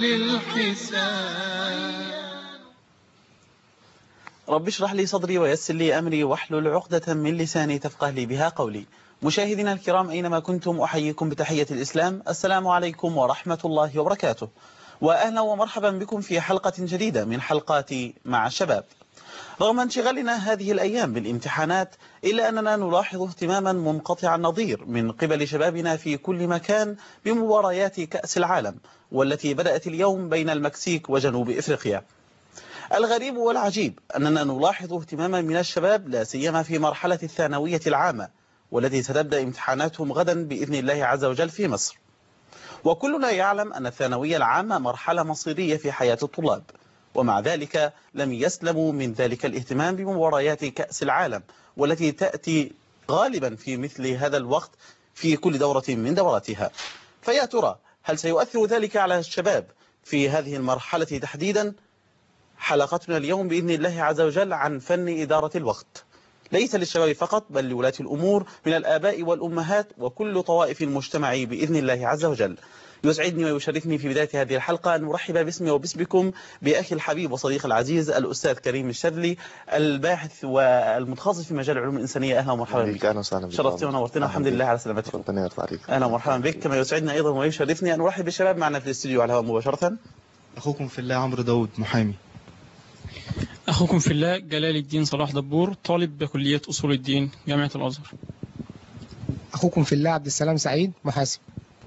للحساب رب اشرح لي صدري ويسر لي أمري واحلل عقدة من لساني تفقه لي بها قولي مشاهدينا الكرام أينما كنتم أحييكم بتحية الإسلام السلام عليكم ورحمة الله وبركاته وأهلا ومرحبا بكم في حلقة جديدة من حلقات مع الشباب رغم انشغالنا هذه الأيام بالامتحانات إلا أننا نلاحظ اهتماما منقطع النظير من قبل شبابنا في كل مكان بمباريات كأس العالم والتي بدأت اليوم بين المكسيك وجنوب إفريقيا الغريب والعجيب أننا نلاحظ اهتماما من الشباب لا سيما في مرحلة الثانوية العامة والتي ستبدأ امتحاناتهم غدا بإذن الله عز وجل في مصر وكلنا يعلم أن الثانوية العامة مرحلة مصيرية في حياة الطلاب ومع ذلك لم يسلموا من ذلك الاهتمام بمباريات كأس العالم والتي تأتي غالبا في مثل هذا الوقت في كل دورة من دوراتها فيا ترى هل سيؤثر ذلك على الشباب في هذه المرحلة تحديدا حلقتنا اليوم بإذن الله عز وجل عن فن إدارة الوقت ليس للشباب فقط بل لولاة الأمور من الآباء والأمهات وكل طوائف المجتمع بإذن الله عز وجل يسعدني ويشرفني في بداية هذه الحلقة أن أرحب باسمي وباسمكم بأخي الحبيب وصديق العزيز الأستاذ كريم الشرلي الباحث والمتخصص في مجال العلوم الإنسانية أهلا ومرحبا بك اهلا وسهلا بك شرفتنا ونورتنا الحمد لله على سلامتك ربنا يرضى عليك أهلا ومرحبا بك كما يسعدنا أيضا ويشرفني أن أرحب بالشباب معنا في الاستديو على الهواء مباشرة أخوكم في الله عمرو داود محامي أخوكم في الله جلال الدين صلاح دبور طالب بكلية أصول الدين جامعة الأزهر أخوكم في الله عبد السلام سعيد محاسب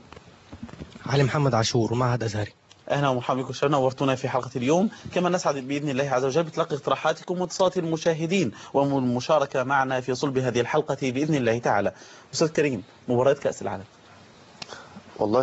علي محمد عاشور معهد أزهري أهلا ومرحبا بكم شبابنا نورتونا في حلقة اليوم كما نسعد بإذن الله عز وجل بتلقي اقتراحاتكم واتصالات المشاهدين والمشاركة معنا في صلب هذه الحلقة بإذن الله تعالى أستاذ كريم مباراة كأس العالم والله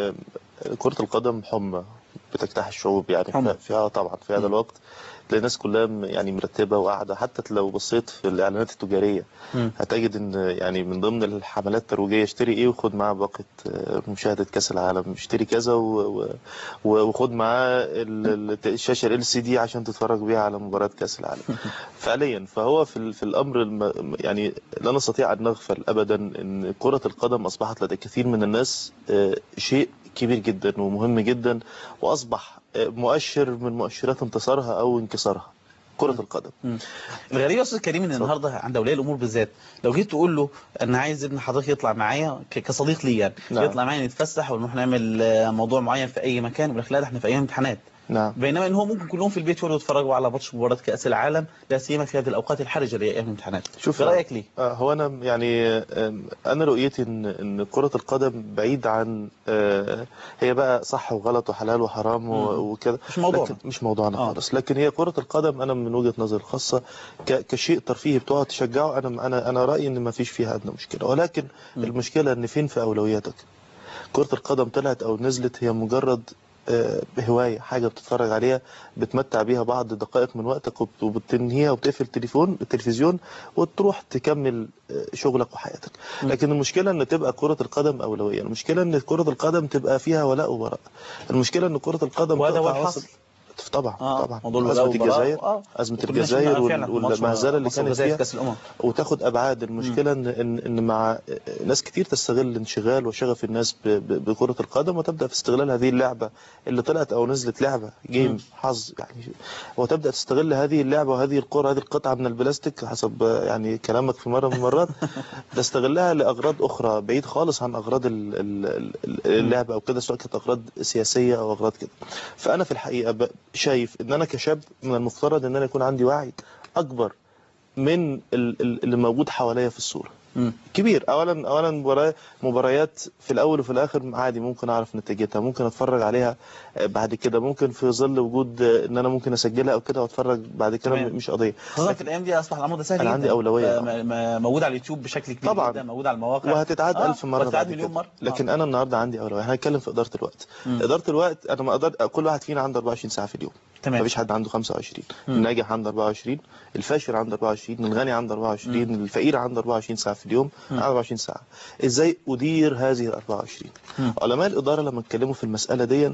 كرة القدم حمى بتجتاح الشعوب يعني حمى. فيها طبعا في هذا مم. الوقت تلاقي الناس كلها م- يعني مرتبة وقاعدة حتى لو بصيت في الإعلانات التجارية مم. هتجد إن يعني من ضمن الحملات الترويجية اشتري إيه وخد معاه باقة آه، مشاهدة كأس العالم اشتري كذا و- و- وخد معاه ال- ال- الشاشة ال سي عشان تتفرج بيها على مباراة كأس العالم فعليا فهو في ال- في الامر الم... يعني لا نستطيع ان نغفل ابدا ان كره القدم اصبحت لدى كثير من الناس آه، شيء كبير جدا ومهم جدا واصبح آه، مؤشر من مؤشرات انتصارها او انكسارها كره القدم الغريب يا استاذ كريم ان اتفضل. النهارده عند اولياء الامور بالذات لو جيت تقول له انا عايز ابن حضرتك يطلع معايا ك- كصديق لي يعني نعم. يطلع معايا نتفسح ونروح نعمل آه، موضوع معين في اي مكان يقول لك لا ده احنا في ايام امتحانات نعم بينما ان هو ممكن كلهم في البيت يقعدوا يتفرجوا على ماتش مباراه كاس العالم لا سيما في هذه الاوقات الحرجه اللي هي ايام الامتحانات شوف في رايك ليه؟ آه، هو انا يعني آم، انا رؤيتي ان ان كره القدم بعيد عن آه، هي بقى صح وغلط وحلال وحرام و- مم. وكده مش موضوعنا. لكن مش موضوعنا آه. خالص لكن هي كره القدم انا من وجهه نظري الخاصه ك- كشيء ترفيهي بتقعد تشجعه انا انا انا رايي ان ما فيش فيها ادنى مشكله ولكن مم. المشكله ان فين في اولوياتك كره القدم طلعت او نزلت هي مجرد آه، هوايه حاجه بتتفرج عليها بتمتع بيها بعض دقائق من وقتك وبت- وبتنهيها وبتقفل التليفون التلفزيون وتروح تكمل آه، شغلك وحياتك م. لكن المشكله ان تبقى كره القدم اولويه المشكله ان كره القدم تبقى فيها ولاء وبراء المشكله ان كره القدم وهذا هو تقطع الحصل وصل طبعا اه طبعا موضوع الولاء ازمه والبراء. الجزائر آه. ازمه وكنا الجزائر شفنا وال- فعلا في ماتش والمهزله اللي مصر كانت والجزائر فيها في كاس الامم وتاخد ابعاد المشكله ان ان ان مع ناس كتير تستغل انشغال وشغف الناس ب- ب- بكره القدم وتبدا في استغلال هذه اللعبه اللي طلعت او نزلت لعبه مم. جيم حظ يعني وتبدا تستغل هذه اللعبه وهذه الكره هذه القطعه من البلاستيك حسب يعني كلامك في مره من المرات تستغلها لاغراض اخرى بعيد خالص عن اغراض ال- ال- ال- اللعبه او كده سواء كانت اغراض سياسيه او اغراض كده فانا في الحقيقه ب- شايف ان انا كشاب من المفترض ان انا يكون عندي وعي اكبر من ال- ال- اللي موجود حواليا في الصوره مم. كبير اولا اولا مباريات مباريات في الاول وفي الاخر عادي ممكن اعرف نتيجتها ممكن اتفرج عليها آه، بعد كده ممكن في ظل وجود آه، ان انا ممكن اسجلها او كده واتفرج بعد كده تمام. مش قضيه خاصة في الايام دي اصبح الامر ده سهل أنا جدا عندي أولوية. آه، م- م- موجود على اليوتيوب بشكل كبير طبعاً. جدا موجود على المواقع وهتتعاد آه، ألف مرة وهتتعاد بعد مليون كده مرة لكن آه. أنا النهاردة عندي أولوية احنا هنتكلم في إدارة الوقت مم. إدارة الوقت أنا ما أقدر كل واحد فينا عنده 24 ساعة في اليوم تمام مفيش حد عنده 25 مم. الناجح عنده 24 الفاشل عنده 24 الغني عنده 24 الفقير عنده 24 ساعة في اليوم مم. أنا 24 ساعة إزاي أدير هذه ال 24 مم. علماء الإدارة لما اتكلموا في المسألة دي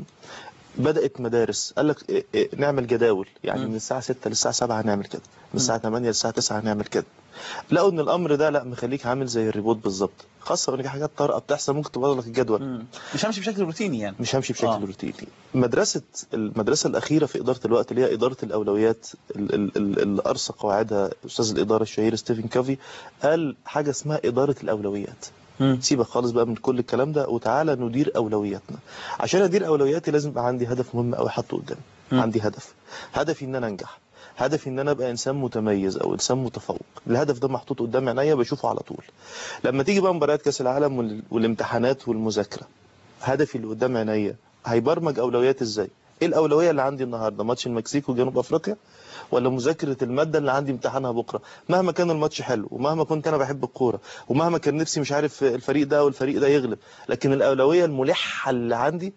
بدأت مدارس قال لك إيه إيه نعمل جداول يعني مم. من الساعة 6 للساعة 7 هنعمل كده من الساعة 8 للساعة 9 هنعمل كده لقوا ان الامر ده لا مخليك عامل زي الريبوت بالظبط خاصه ان في حاجات طارئه بتحصل ممكن تبوظ لك الجدول مم. مش همشي بشكل روتيني يعني مش همشي بشكل آه. آه. روتيني مدرسة المدرسة الأخيرة في إدارة الوقت اللي هي إدارة الأولويات ال- ال- ال- اللي أرسى قواعدها أستاذ الإدارة الشهير ستيفن كافي قال حاجة اسمها إدارة الأولويات مم. سيبك خالص بقى من كل الكلام ده وتعالى ندير أولوياتنا عشان أدير أولوياتي لازم يبقى عندي هدف مهم أوي حاطه قدامي مم. عندي هدف هدفي إن أنا أنجح هدفي ان انا ابقى انسان متميز او انسان متفوق الهدف ده محطوط قدام عينيا بشوفه على طول لما تيجي بقى مباريات كاس العالم وال- والامتحانات والمذاكره هدفي اللي قدام عينيا هيبرمج اولوياتي ازاي ايه الاولويه اللي عندي النهارده ماتش المكسيك وجنوب افريقيا ولا مذاكره الماده اللي عندي امتحانها بكره مهما كان الماتش حلو ومهما كنت انا بحب الكوره ومهما كان نفسي مش عارف الفريق ده او الفريق ده يغلب لكن الاولويه الملحه اللي عندي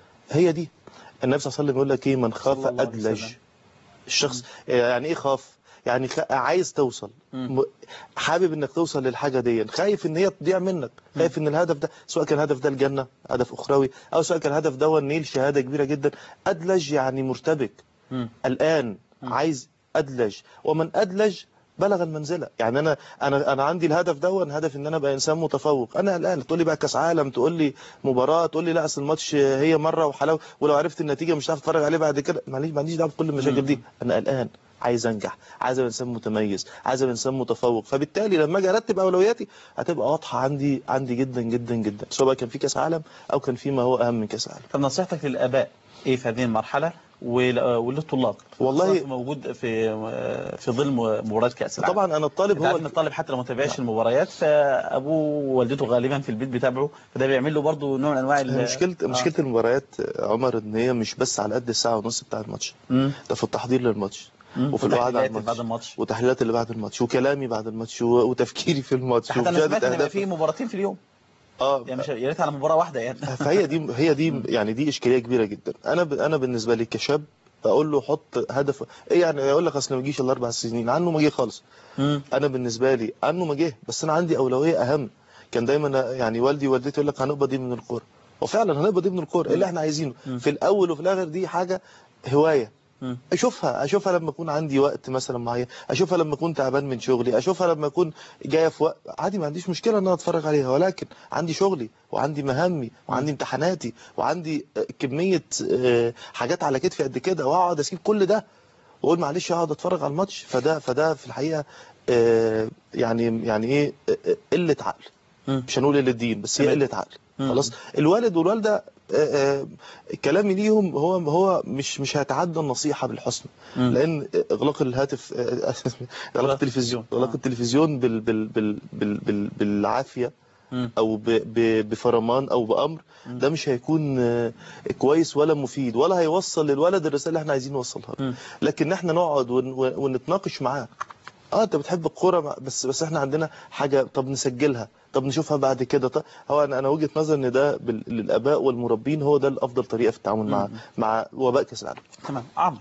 هي دي النبي صلى الله عليه وسلم يقول لك ايه من خاف صلى الله عليه ادلج وسلم. الشخص يعني ايه خاف يعني خ- عايز توصل مم. م- حابب انك توصل للحاجه دي خايف ان هي تضيع منك خايف ان الهدف ده سواء كان الهدف ده الجنه هدف اخروي او سواء كان الهدف ده نيل شهاده كبيره جدا ادلج يعني مرتبك مم. الان عايز ادلج ومن ادلج بلغ المنزله يعني انا انا انا عندي الهدف ده هدف ان انا ابقى انسان متفوق انا الان تقول لي بقى كاس عالم تقول لي مباراه تقول لي لا اصل الماتش هي مره وحلاوه ولو عرفت النتيجه مش هتعرف تتفرج عليه بعد كده معليش ما عنديش دعوه بكل المشاكل دي انا الان عايز انجح عايز ابقى انسان متميز عايز ابقى انسان متفوق فبالتالي لما اجي ارتب اولوياتي هتبقى واضحه عندي عندي جدا جدا جدا سواء بقى كان في كاس عالم او كان في ما هو اهم من كاس عالم طب نصيحتك للاباء ايه في هذه المرحله ول- وللطلاب والله- خصوصاً موجود في في ظل مباراه كاس العالم طبعا انا الطالب انت هو عارف ان الطالب حتى لو ما تابعش المباريات فابوه ووالدته غالبا في البيت بيتابعوا فده بيعمل له برضه نوع من انواع ال- مشكله آه. مشكله المباريات عمر ان هي مش بس على قد الساعه ونص بتاع الماتش مم. ده في التحضير للماتش مم. وفي الوعد على وتحليلات الماتش بعد الماتش وتحليلات اللي بعد الماتش وكلامي بعد الماتش و- وتفكيري في الماتش حتى انا ومشاهدة سمعت ان يبقى أهداف. في مباراتين في اليوم اه يعني مش يا ريت على مباراه واحده يعني فهي دي هي دي يعني دي اشكاليه كبيره جدا انا ب... انا بالنسبه لي كشاب اقول له حط هدف ايه يعني يقول لك اصل ما يجيش الا اربع سنين عنه ما جه خالص مم. انا بالنسبه لي عنه ما جه بس انا عندي اولويه اهم كان دايما يعني والدي ووالدتي يقول لك هنقبض ايه من الكوره وفعلا هنقبض ايه من الكوره ايه اللي احنا عايزينه في الاول وفي الاخر دي حاجه هوايه مم. اشوفها اشوفها لما اكون عندي وقت مثلا معين اشوفها لما اكون تعبان من شغلي اشوفها لما اكون جايه في وقت عادي ما عنديش مشكله ان انا اتفرج عليها ولكن عندي شغلي وعندي مهامي وعندي امتحاناتي وعندي آه، كميه آه، حاجات على كتفي قد كده واقعد اسيب كل ده واقول معلش اقعد اتفرج على الماتش فده فده في الحقيقه آه، يعني يعني ايه آه، آه، قله عقل مم. مش هنقول قله دين بس هي تمام. قله عقل مم. خلاص الوالد والوالده آه، آه، كلامي ليهم هو هو مش مش هيتعدى النصيحه بالحسنى مم. لان اغلاق الهاتف آه، اغلاق التلفزيون آه. اغلاق التلفزيون بال بال بال بال بال بالعافيه مم. او ب ب بفرمان او بامر ده مش هيكون آه، كويس ولا مفيد ولا هيوصل للولد الرساله اللي احنا عايزين نوصلها له مم. لكن احنا نقعد ون ون- ونتناقش معاه اه انت بتحب الكوره بس بس احنا عندنا حاجه طب نسجلها طب نشوفها بعد كده طب هو انا انا وجهه نظري ان ده بال- للاباء والمربين هو ده الافضل طريقه في التعامل مع مم. مع وباء كاس العالم تمام عمرو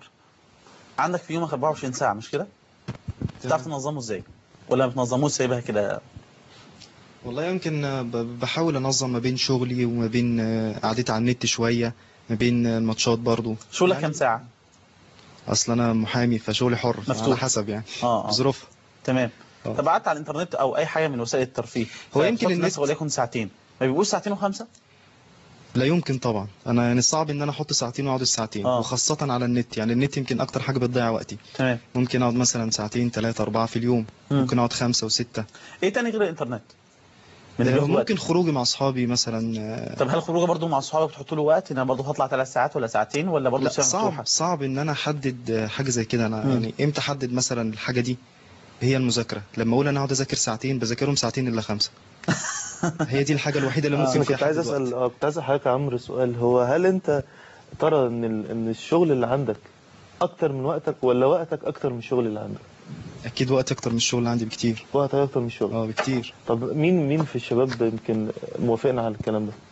عندك في يومك 24 ساعه مش كده تعرف تنظمه ازاي ولا ما بتنظموش سايبها كده والله يمكن آه، ب- بحاول انظم ما بين شغلي وما بين آه، قعدتي على النت شويه ما بين آه، الماتشات برضو شغلك يعني كام ساعه اصل انا محامي فشغلي حر مفتوح. على حسب يعني اه اه بظروفها تمام آه. طب قعدت على الانترنت او اي حاجه من وسائل الترفيه هو يمكن فتحط الناس النت- وليكن ساعتين ما بيبقوش ساعتين وخمسه لا يمكن طبعا انا يعني صعب ان انا احط ساعتين واقعد الساعتين آه. وخاصه على النت يعني النت يمكن اكتر حاجه بتضيع وقتي تمام ممكن اقعد مثلا ساعتين ثلاثه اربعه في اليوم مم. ممكن اقعد خمسه وسته ايه تاني غير الانترنت من اللي آه، بياخد ممكن وقت؟ خروجي مع اصحابي مثلا آه، طب هل خروجه برضو مع اصحابك بتحط له وقت ان انا برضو هطلع ثلاث ساعات ولا ساعتين ولا برضو لا ساعه صعب مفتوحه صعب ان انا احدد آه، حاجه زي كده انا مم. يعني امتى احدد مثلا الحاجه دي هي المذاكره لما اقول انا اقعد اذاكر ساعتين بذاكرهم ساعتين الا خمسه هي دي الحاجه الوحيده اللي آه. ممكن انا فيها كنت عايز أحدد وقت. اسال اه كنت عايز حضرتك يا عمرو سؤال هو هل انت ترى ان ال- ان الشغل اللي عندك اكتر من وقتك ولا وقتك اكتر من الشغل اللي عندك اكيد وقت اكتر من الشغل اللي عندي بكتير وقتك اكتر من الشغل اه بكتير طب مين مين في الشباب يمكن موافقنا على الكلام ده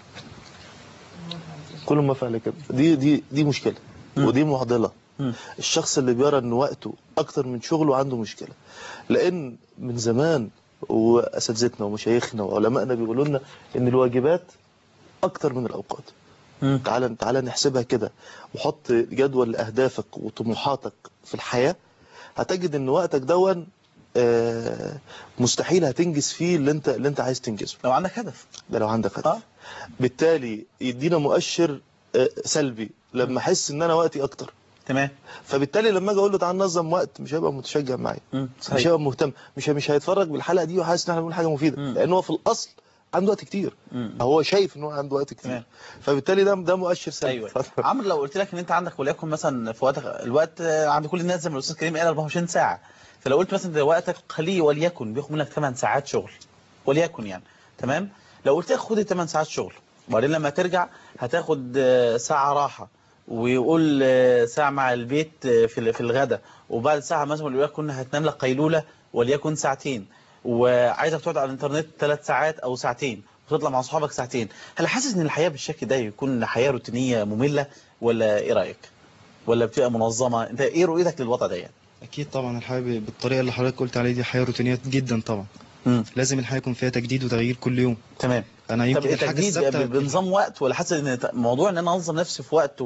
كله موافق على كده دي دي دي مشكله مم. ودي معضله مم. الشخص اللي بيرى ان وقته اكتر من شغله عنده مشكله لان من زمان واساتذتنا ومشايخنا وعلمائنا بيقولوا لنا ان الواجبات اكتر من الاوقات مم. تعالى تعالى نحسبها كده وحط جدول لاهدافك وطموحاتك في الحياه هتجد ان وقتك دون آه، مستحيل هتنجز فيه اللي انت اللي انت عايز تنجزه لو عندك هدف ده لو عندك هدف اه بالتالي يدينا مؤشر آه، سلبي لما احس ان انا وقتي اكتر تمام فبالتالي لما اجي اقول له تعال ننظم وقت مش هيبقى متشجع معايا مم. مش صحيح هيبقى مهتم مش مش هيتفرج بالحلقه دي وحاسس ان احنا بنقول حاجه مفيده مم. لان هو في الاصل عنده وقت كتير مم. هو شايف ان هو عنده وقت كتير تمام. فبالتالي ده ده مؤشر سلبي ايوه اتفضل. عمرو لو قلت لك ان انت عندك وليكن مثلا في وقتك الوقت آه، عند كل الناس زي ما الاستاذ كريم قال 24 ساعه فلو قلت مثلا ده وقتك خليه وليكن بياخد منك 8 ساعات شغل وليكن يعني تمام لو قلت لك خد 8 ساعات شغل وبعدين لما ترجع هتاخد آه، ساعه راحه ويقول آه، ساعه مع البيت آه، في ال- في الغداء وبعد ساعه مثلا وليكن هتنام لك قيلوله وليكن ساعتين وعايزك تقعد على الانترنت ثلاث ساعات او ساعتين وتطلع مع اصحابك ساعتين هل حاسس ان الحياه بالشكل ده يكون حياه روتينيه ممله ولا ايه رايك ولا بتبقى منظمه انت ايه رؤيتك للوضع ده يعني اكيد طبعا الحياه ب- بالطريقه اللي حضرتك قلت عليها دي حياه روتينيه جدا طبعا امم لازم الحياه يكون فيها تجديد وتغيير كل يوم تمام انا طب يمكن الحاجه التجديد الثابته بنظام وقت ولا حاسس ان ت- موضوع ان انا انظم نفسي في وقت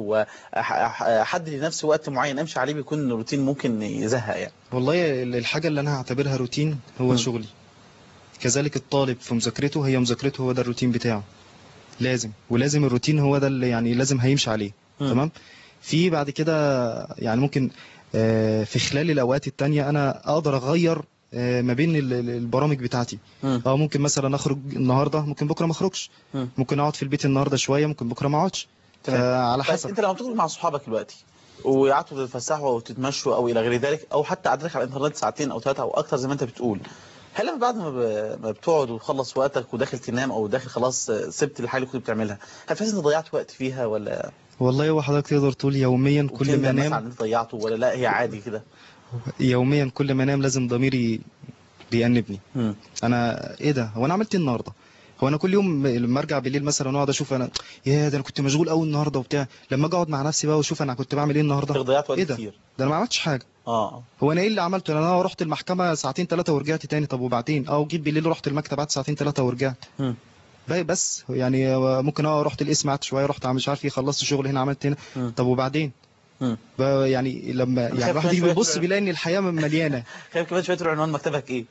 واحدد لنفسي وقت معين امشي عليه بيكون روتين ممكن يزهق يعني والله ال- الحاجه اللي انا هعتبرها روتين هو مم. شغلي كذلك الطالب في مذاكرته هي مذاكرته هو ده الروتين بتاعه لازم ولازم الروتين هو ده اللي يعني لازم هيمشي عليه مم. تمام في بعد كده يعني ممكن آه، في خلال الاوقات التانية انا اقدر اغير آه، ما بين ال- ال- البرامج بتاعتي مم. اه ممكن مثلا اخرج النهارده ممكن بكره ما اخرجش مم. ممكن اقعد في البيت النهارده شويه ممكن بكره ما اقعدش تمام. فعلى طيب حسب انت لما بتخرج مع صحابك دلوقتي وقعدتوا تتفسحوا او تتمشوا او الى غير ذلك او حتى قعدتك على الانترنت ساعتين او ثلاثه او اكتر زي ما انت بتقول هل لما بعد ما ب- ما بتقعد وتخلص وقتك وداخل تنام او داخل خلاص سبت الحاجه اللي كنت بتعملها هل تحس انك ضيعت وقت فيها ولا والله هو حضرتك تقدر تقول يوميا كل ما وبتندم مثلا انام ان انت ضيعته ولا لا هي عادي كده يوميا كل ما انام لازم ضميري بيأنبني مم. انا ايه ده هو انا عملت ايه النهارده هو انا كل يوم لما ارجع بالليل مثلا اقعد اشوف انا يا ده انا كنت مشغول قوي النهارده وبتاع لما اجي اقعد مع نفسي بقى واشوف انا كنت بعمل ايه النهارده ضيعت وقت ايه ده كتير ده انا ما عملتش حاجه اه هو انا ايه اللي عملته انا رحت المحكمه ساعتين ثلاثه ورجعت تاني طب وبعدين اه جيت بالليل رحت المكتب قعدت ساعتين ثلاثه ورجعت مم. باقي بس يعني ممكن اه رحت القسم قعدت شويه رحت مش عارف ايه خلصت شغل هنا عملت هنا مم. طب وبعدين مم. بقى يعني لما يعني خايف الواحد كمان يجي شوية بيبص تبقى- بيلاقي ان الحياه مليانه خايف كمان شويه تقول عنوان مكتبك ايه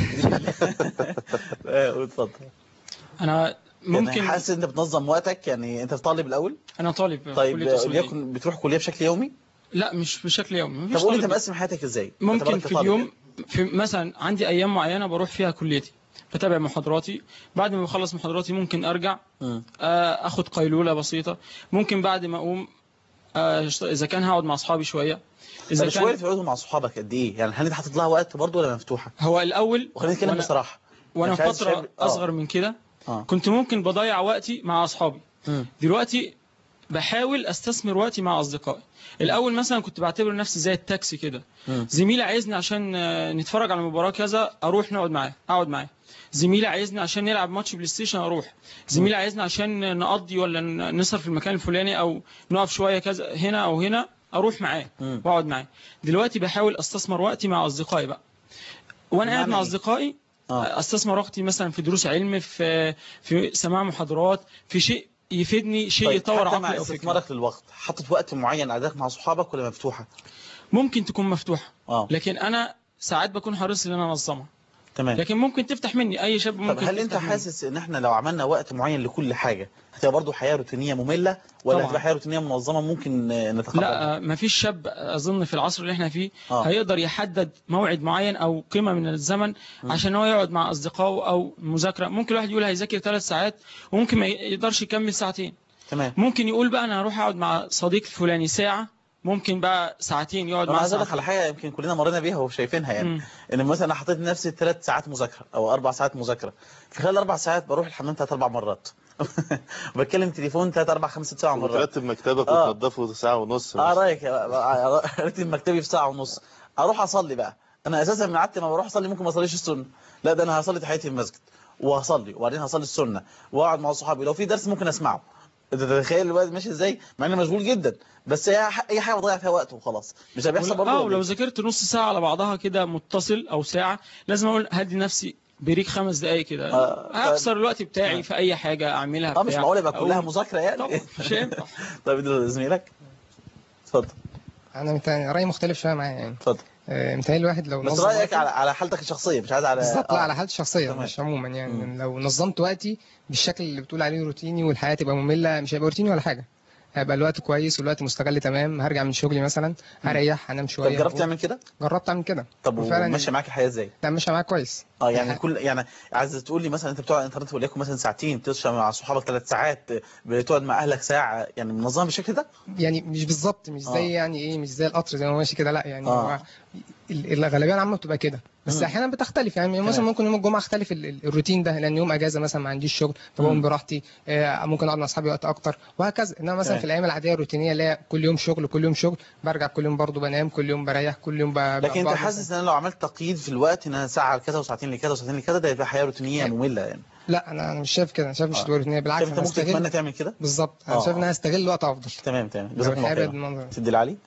آه، اتفضل انا ممكن ممكن حاسس ان انت بتنظم وقتك يعني انت طالب الاول انا طالب في طيب كلية أصول الدين. وليكن بتروح كليه بشكل يومي لا مش بشكل يومي طب مفيش قول لي انت طالب مقسم حياتك ازاي ممكن باعتبارك في طالب اليوم في مثلا عندي ايام معينه بروح فيها كليتي بتابع محاضراتي بعد ما بخلص محاضراتي ممكن ارجع مم. آه، اخد قيلوله بسيطه ممكن بعد ما اقوم آه، اشت- اذا كان هقعد مع اصحابي شويه طب اذا شويه كان تقعدوا مع صحابك قد ايه يعني هل انت حاطط لها وقت برضه ولا مفتوحه هو الاول وخلينا نتكلم وأنا- بصراحه وانا مش عايز فتره شاب- آه. اصغر من كده اه كنت ممكن بضيع وقتي مع اصحابي مم. دلوقتي بحاول استثمر وقتي مع اصدقائي الاول مثلا كنت بعتبر نفسي زي التاكسي كده مم. زميلي عايزني عشان آه، نتفرج على مباراه كذا اروح نقعد معاه اقعد معاه زميلي عايزني عشان نلعب ماتش بلاي ستيشن اروح زميلي عايزني عشان نقضي ولا ن- نسهر في المكان الفلاني او نقف شويه كذا هنا او هنا اروح معاه مم. واقعد معاه دلوقتي بحاول استثمر وقتي مع اصدقائي بقى وانا قاعد بمعنى مع إيه؟ اصدقائي اه استثمر وقتي مثلا في دروس علم في في سماع محاضرات في شيء يفيدني شيء طيب يطور حتى مع عقلي او فكري استثمارك للوقت حاطط وقت معين قعدتك مع صحابك ولا مفتوحه ممكن تكون مفتوحه اه لكن انا ساعات بكون حريص ان انا انظمها تمام لكن ممكن تفتح مني اي شاب طب ممكن هل انت تفتح مني. حاسس ان احنا لو عملنا وقت معين لكل حاجه هتبقى برضه حياه روتينيه ممله ولا طبعاً. هتبقى حياه روتينيه منظمه ممكن آه، نتقبلها لا ما فيش شاب اظن في العصر اللي احنا فيه آه. هيقدر يحدد موعد معين او قيمه من الزمن عشان هو يقعد مع اصدقائه او مذاكره ممكن الواحد يقول هيذاكر ثلاث ساعات وممكن ما يقدرش يكمل ساعتين تمام ممكن يقول بقى انا هروح اقعد مع صديق الفلاني ساعه ممكن بقى ساعتين يقعد انا معاه عايز اقول لك على ساعتين حاجه يمكن كلنا مرينا بيها وشايفينها يعني مم. ان مثلا انا حطيت لنفسي ثلاث ساعات مذاكره او اربع ساعات مذاكره في خلال اربع ساعات بروح الحمام ثلاث اربع مرات وبتكلم تليفون ثلاث اربع خمس ست سبع مرات وترتب مكتبك آه. وتنظفه ساعة ونص اه رايك رتب مكتبي في ساعه ونص اروح اصلي بقى انا اساسا من عادتي ما بروح اصلي ممكن ما اصليش السنه لا ده انا هصلي تحياتي في المسجد وهصلي وبعدين هصلي السنه واقعد مع صحابي لو في درس ممكن اسمعه انت تتخيل الوقت ماشي ازاي مع اني مشغول جدا بس هي ح- اي حاجه بضيع فيها وقت وخلاص مش هيحصل اه برضه ولو ذاكرت نص ساعه على بعضها كده متصل او ساعه لازم اقول هدي نفسي بريك خمس دقايق كده آه، هخسر الوقت بتاعي آه. في اي حاجه اعملها اه مش بتاع. معقول يبقى أو- كلها مذاكره يعني طبعا مش هينفع طيب ده زميلك اتفضل انا مت- رايي مختلف شويه معايا يعني اتفضل آه، متهيألي الواحد لو بس نظم رايك وقته- على على حالتك الشخصيه مش عايز على بالظبط لا آه. على حالتي الشخصيه تمام. مش عموما يعني مم. لو نظمت وقتي بالشكل اللي بتقول عليه روتيني والحياه تبقى ممله مش هيبقى روتيني ولا حاجه هيبقى الوقت كويس والوقت مستغل تمام هرجع من شغلي مثلا هريح هنام طب شويه جربت هقوم. تعمل كده جربت اعمل كده طب وفعلا وماشي معاك الحياه ازاي لا ماشيه معايا كويس اه يعني كل يعني عايز تقول لي مثلا انت بتقعد على الانترنت وليكن مثلا ساعتين بتشرب مع صحابك ثلاث ساعات بتقعد مع اهلك ساعه يعني منظم بالشكل ده يعني مش بالظبط مش زي آه. يعني ايه مش زي القطر زي ما هو ماشي كده لا يعني آه. هو ال- الغالبيه العامه بتبقى كده بس مم. احيانا بتختلف يعني مثلا تمام. ممكن يوم الجمعه اختلف ال- ال- الروتين ده لان يوم اجازه مثلا ما عنديش شغل فبقوم مم. براحتي آه، ممكن اقعد مع اصحابي وقت اكتر وهكذا انما مثلا تمام. في الايام العاديه الروتينيه اللي هي كل يوم شغل كل يوم شغل برجع كل يوم برضه بنام كل يوم بريح كل يوم ب... لكن انت بقعد حاسس مثلاً- ان انا لو عملت تقييد في الوقت ان انا ساعه لكذا وساعتين لكذا وساعتين لكذا ده يبقى حياه روتينيه أيوة. ممله يعني لا انا انا مش شايف كده انا شايف مش آه. تبقى روتينيه بالعكس شايف انت انا ممكن تتمنى استغل تعمل كده بالظبط انا آه، شايف ان آه. انا استغل الوقت افضل تمام تمام لو جزاك الله الحياه خير بالمنظر ده. تدي علي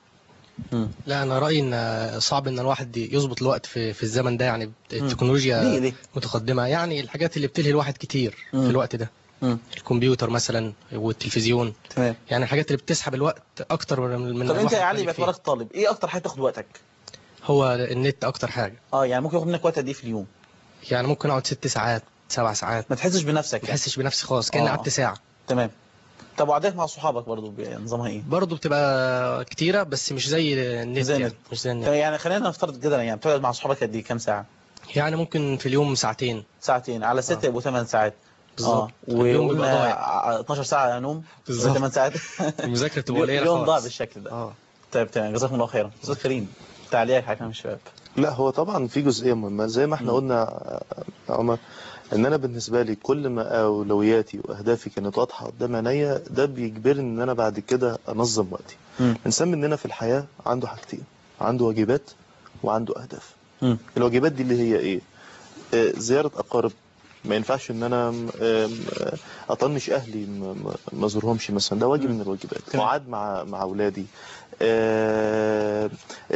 لا انا رايي ان صعب ان الواحد يظبط الوقت في في الزمن ده يعني ليه التكنولوجيا ليه متقدمه يعني الحاجات اللي بتلهي الواحد كتير مم. في الوقت ده مم. الكمبيوتر مثلا والتلفزيون تمام يعني الحاجات اللي بتسحب الوقت اكتر من من طب انت الواحد يا علي يخليك فيه. باعتبارك طالب ايه اكتر حاجه تاخد وقتك هو النت اكتر حاجه اه يعني ممكن ياخد منك وقت قد ايه في اليوم يعني ممكن اقعد ست ساعات سبع ساعات ما تحسش بنفسك ما يعني. بحسش بنفسي خالص كاني آه. قعدت ساعه تمام طب وعدك مع صحابك برضو بي- نظامها ايه برضه بتبقى كتيره بس مش زي النت زي يعني النت. مش زي النت طب يعني خلينا نفترض كده يعني بتقعد مع صحابك قد ايه كام ساعه يعني ممكن في اليوم ساعتين ساعتين على ستة آه. يبقوا 8 ساعات بالظبط اه اليوم بيبقى وقلنا ضايع ع- 12 ساعه نوم بالظبط. 8 ساعات المذاكره بتبقى قليله اليوم ضاع خالص بالشكل ده اه طيب تمام جزاكم الله خيرا استاذ كريم تعليقك على كلام الشباب لا هو طبعا في جزئيه مهمه زي ما احنا مم. قلنا يا عمر ان انا بالنسبه لي كل ما اولوياتي واهدافي كانت واضحه قدام عينيا ده بيجبرني ان انا بعد كده انظم وقتي مم. الانسان مننا في الحياه عنده حاجتين عنده واجبات وعنده اهداف مم. الواجبات دي اللي هي ايه آه، زياره اقارب ما ينفعش ان انا م- آم، آه، اطنش اهلي م- م- ما ازورهمش مثلا ده واجب مم. من الواجبات تمام. قعاد مع مع اولادي آه،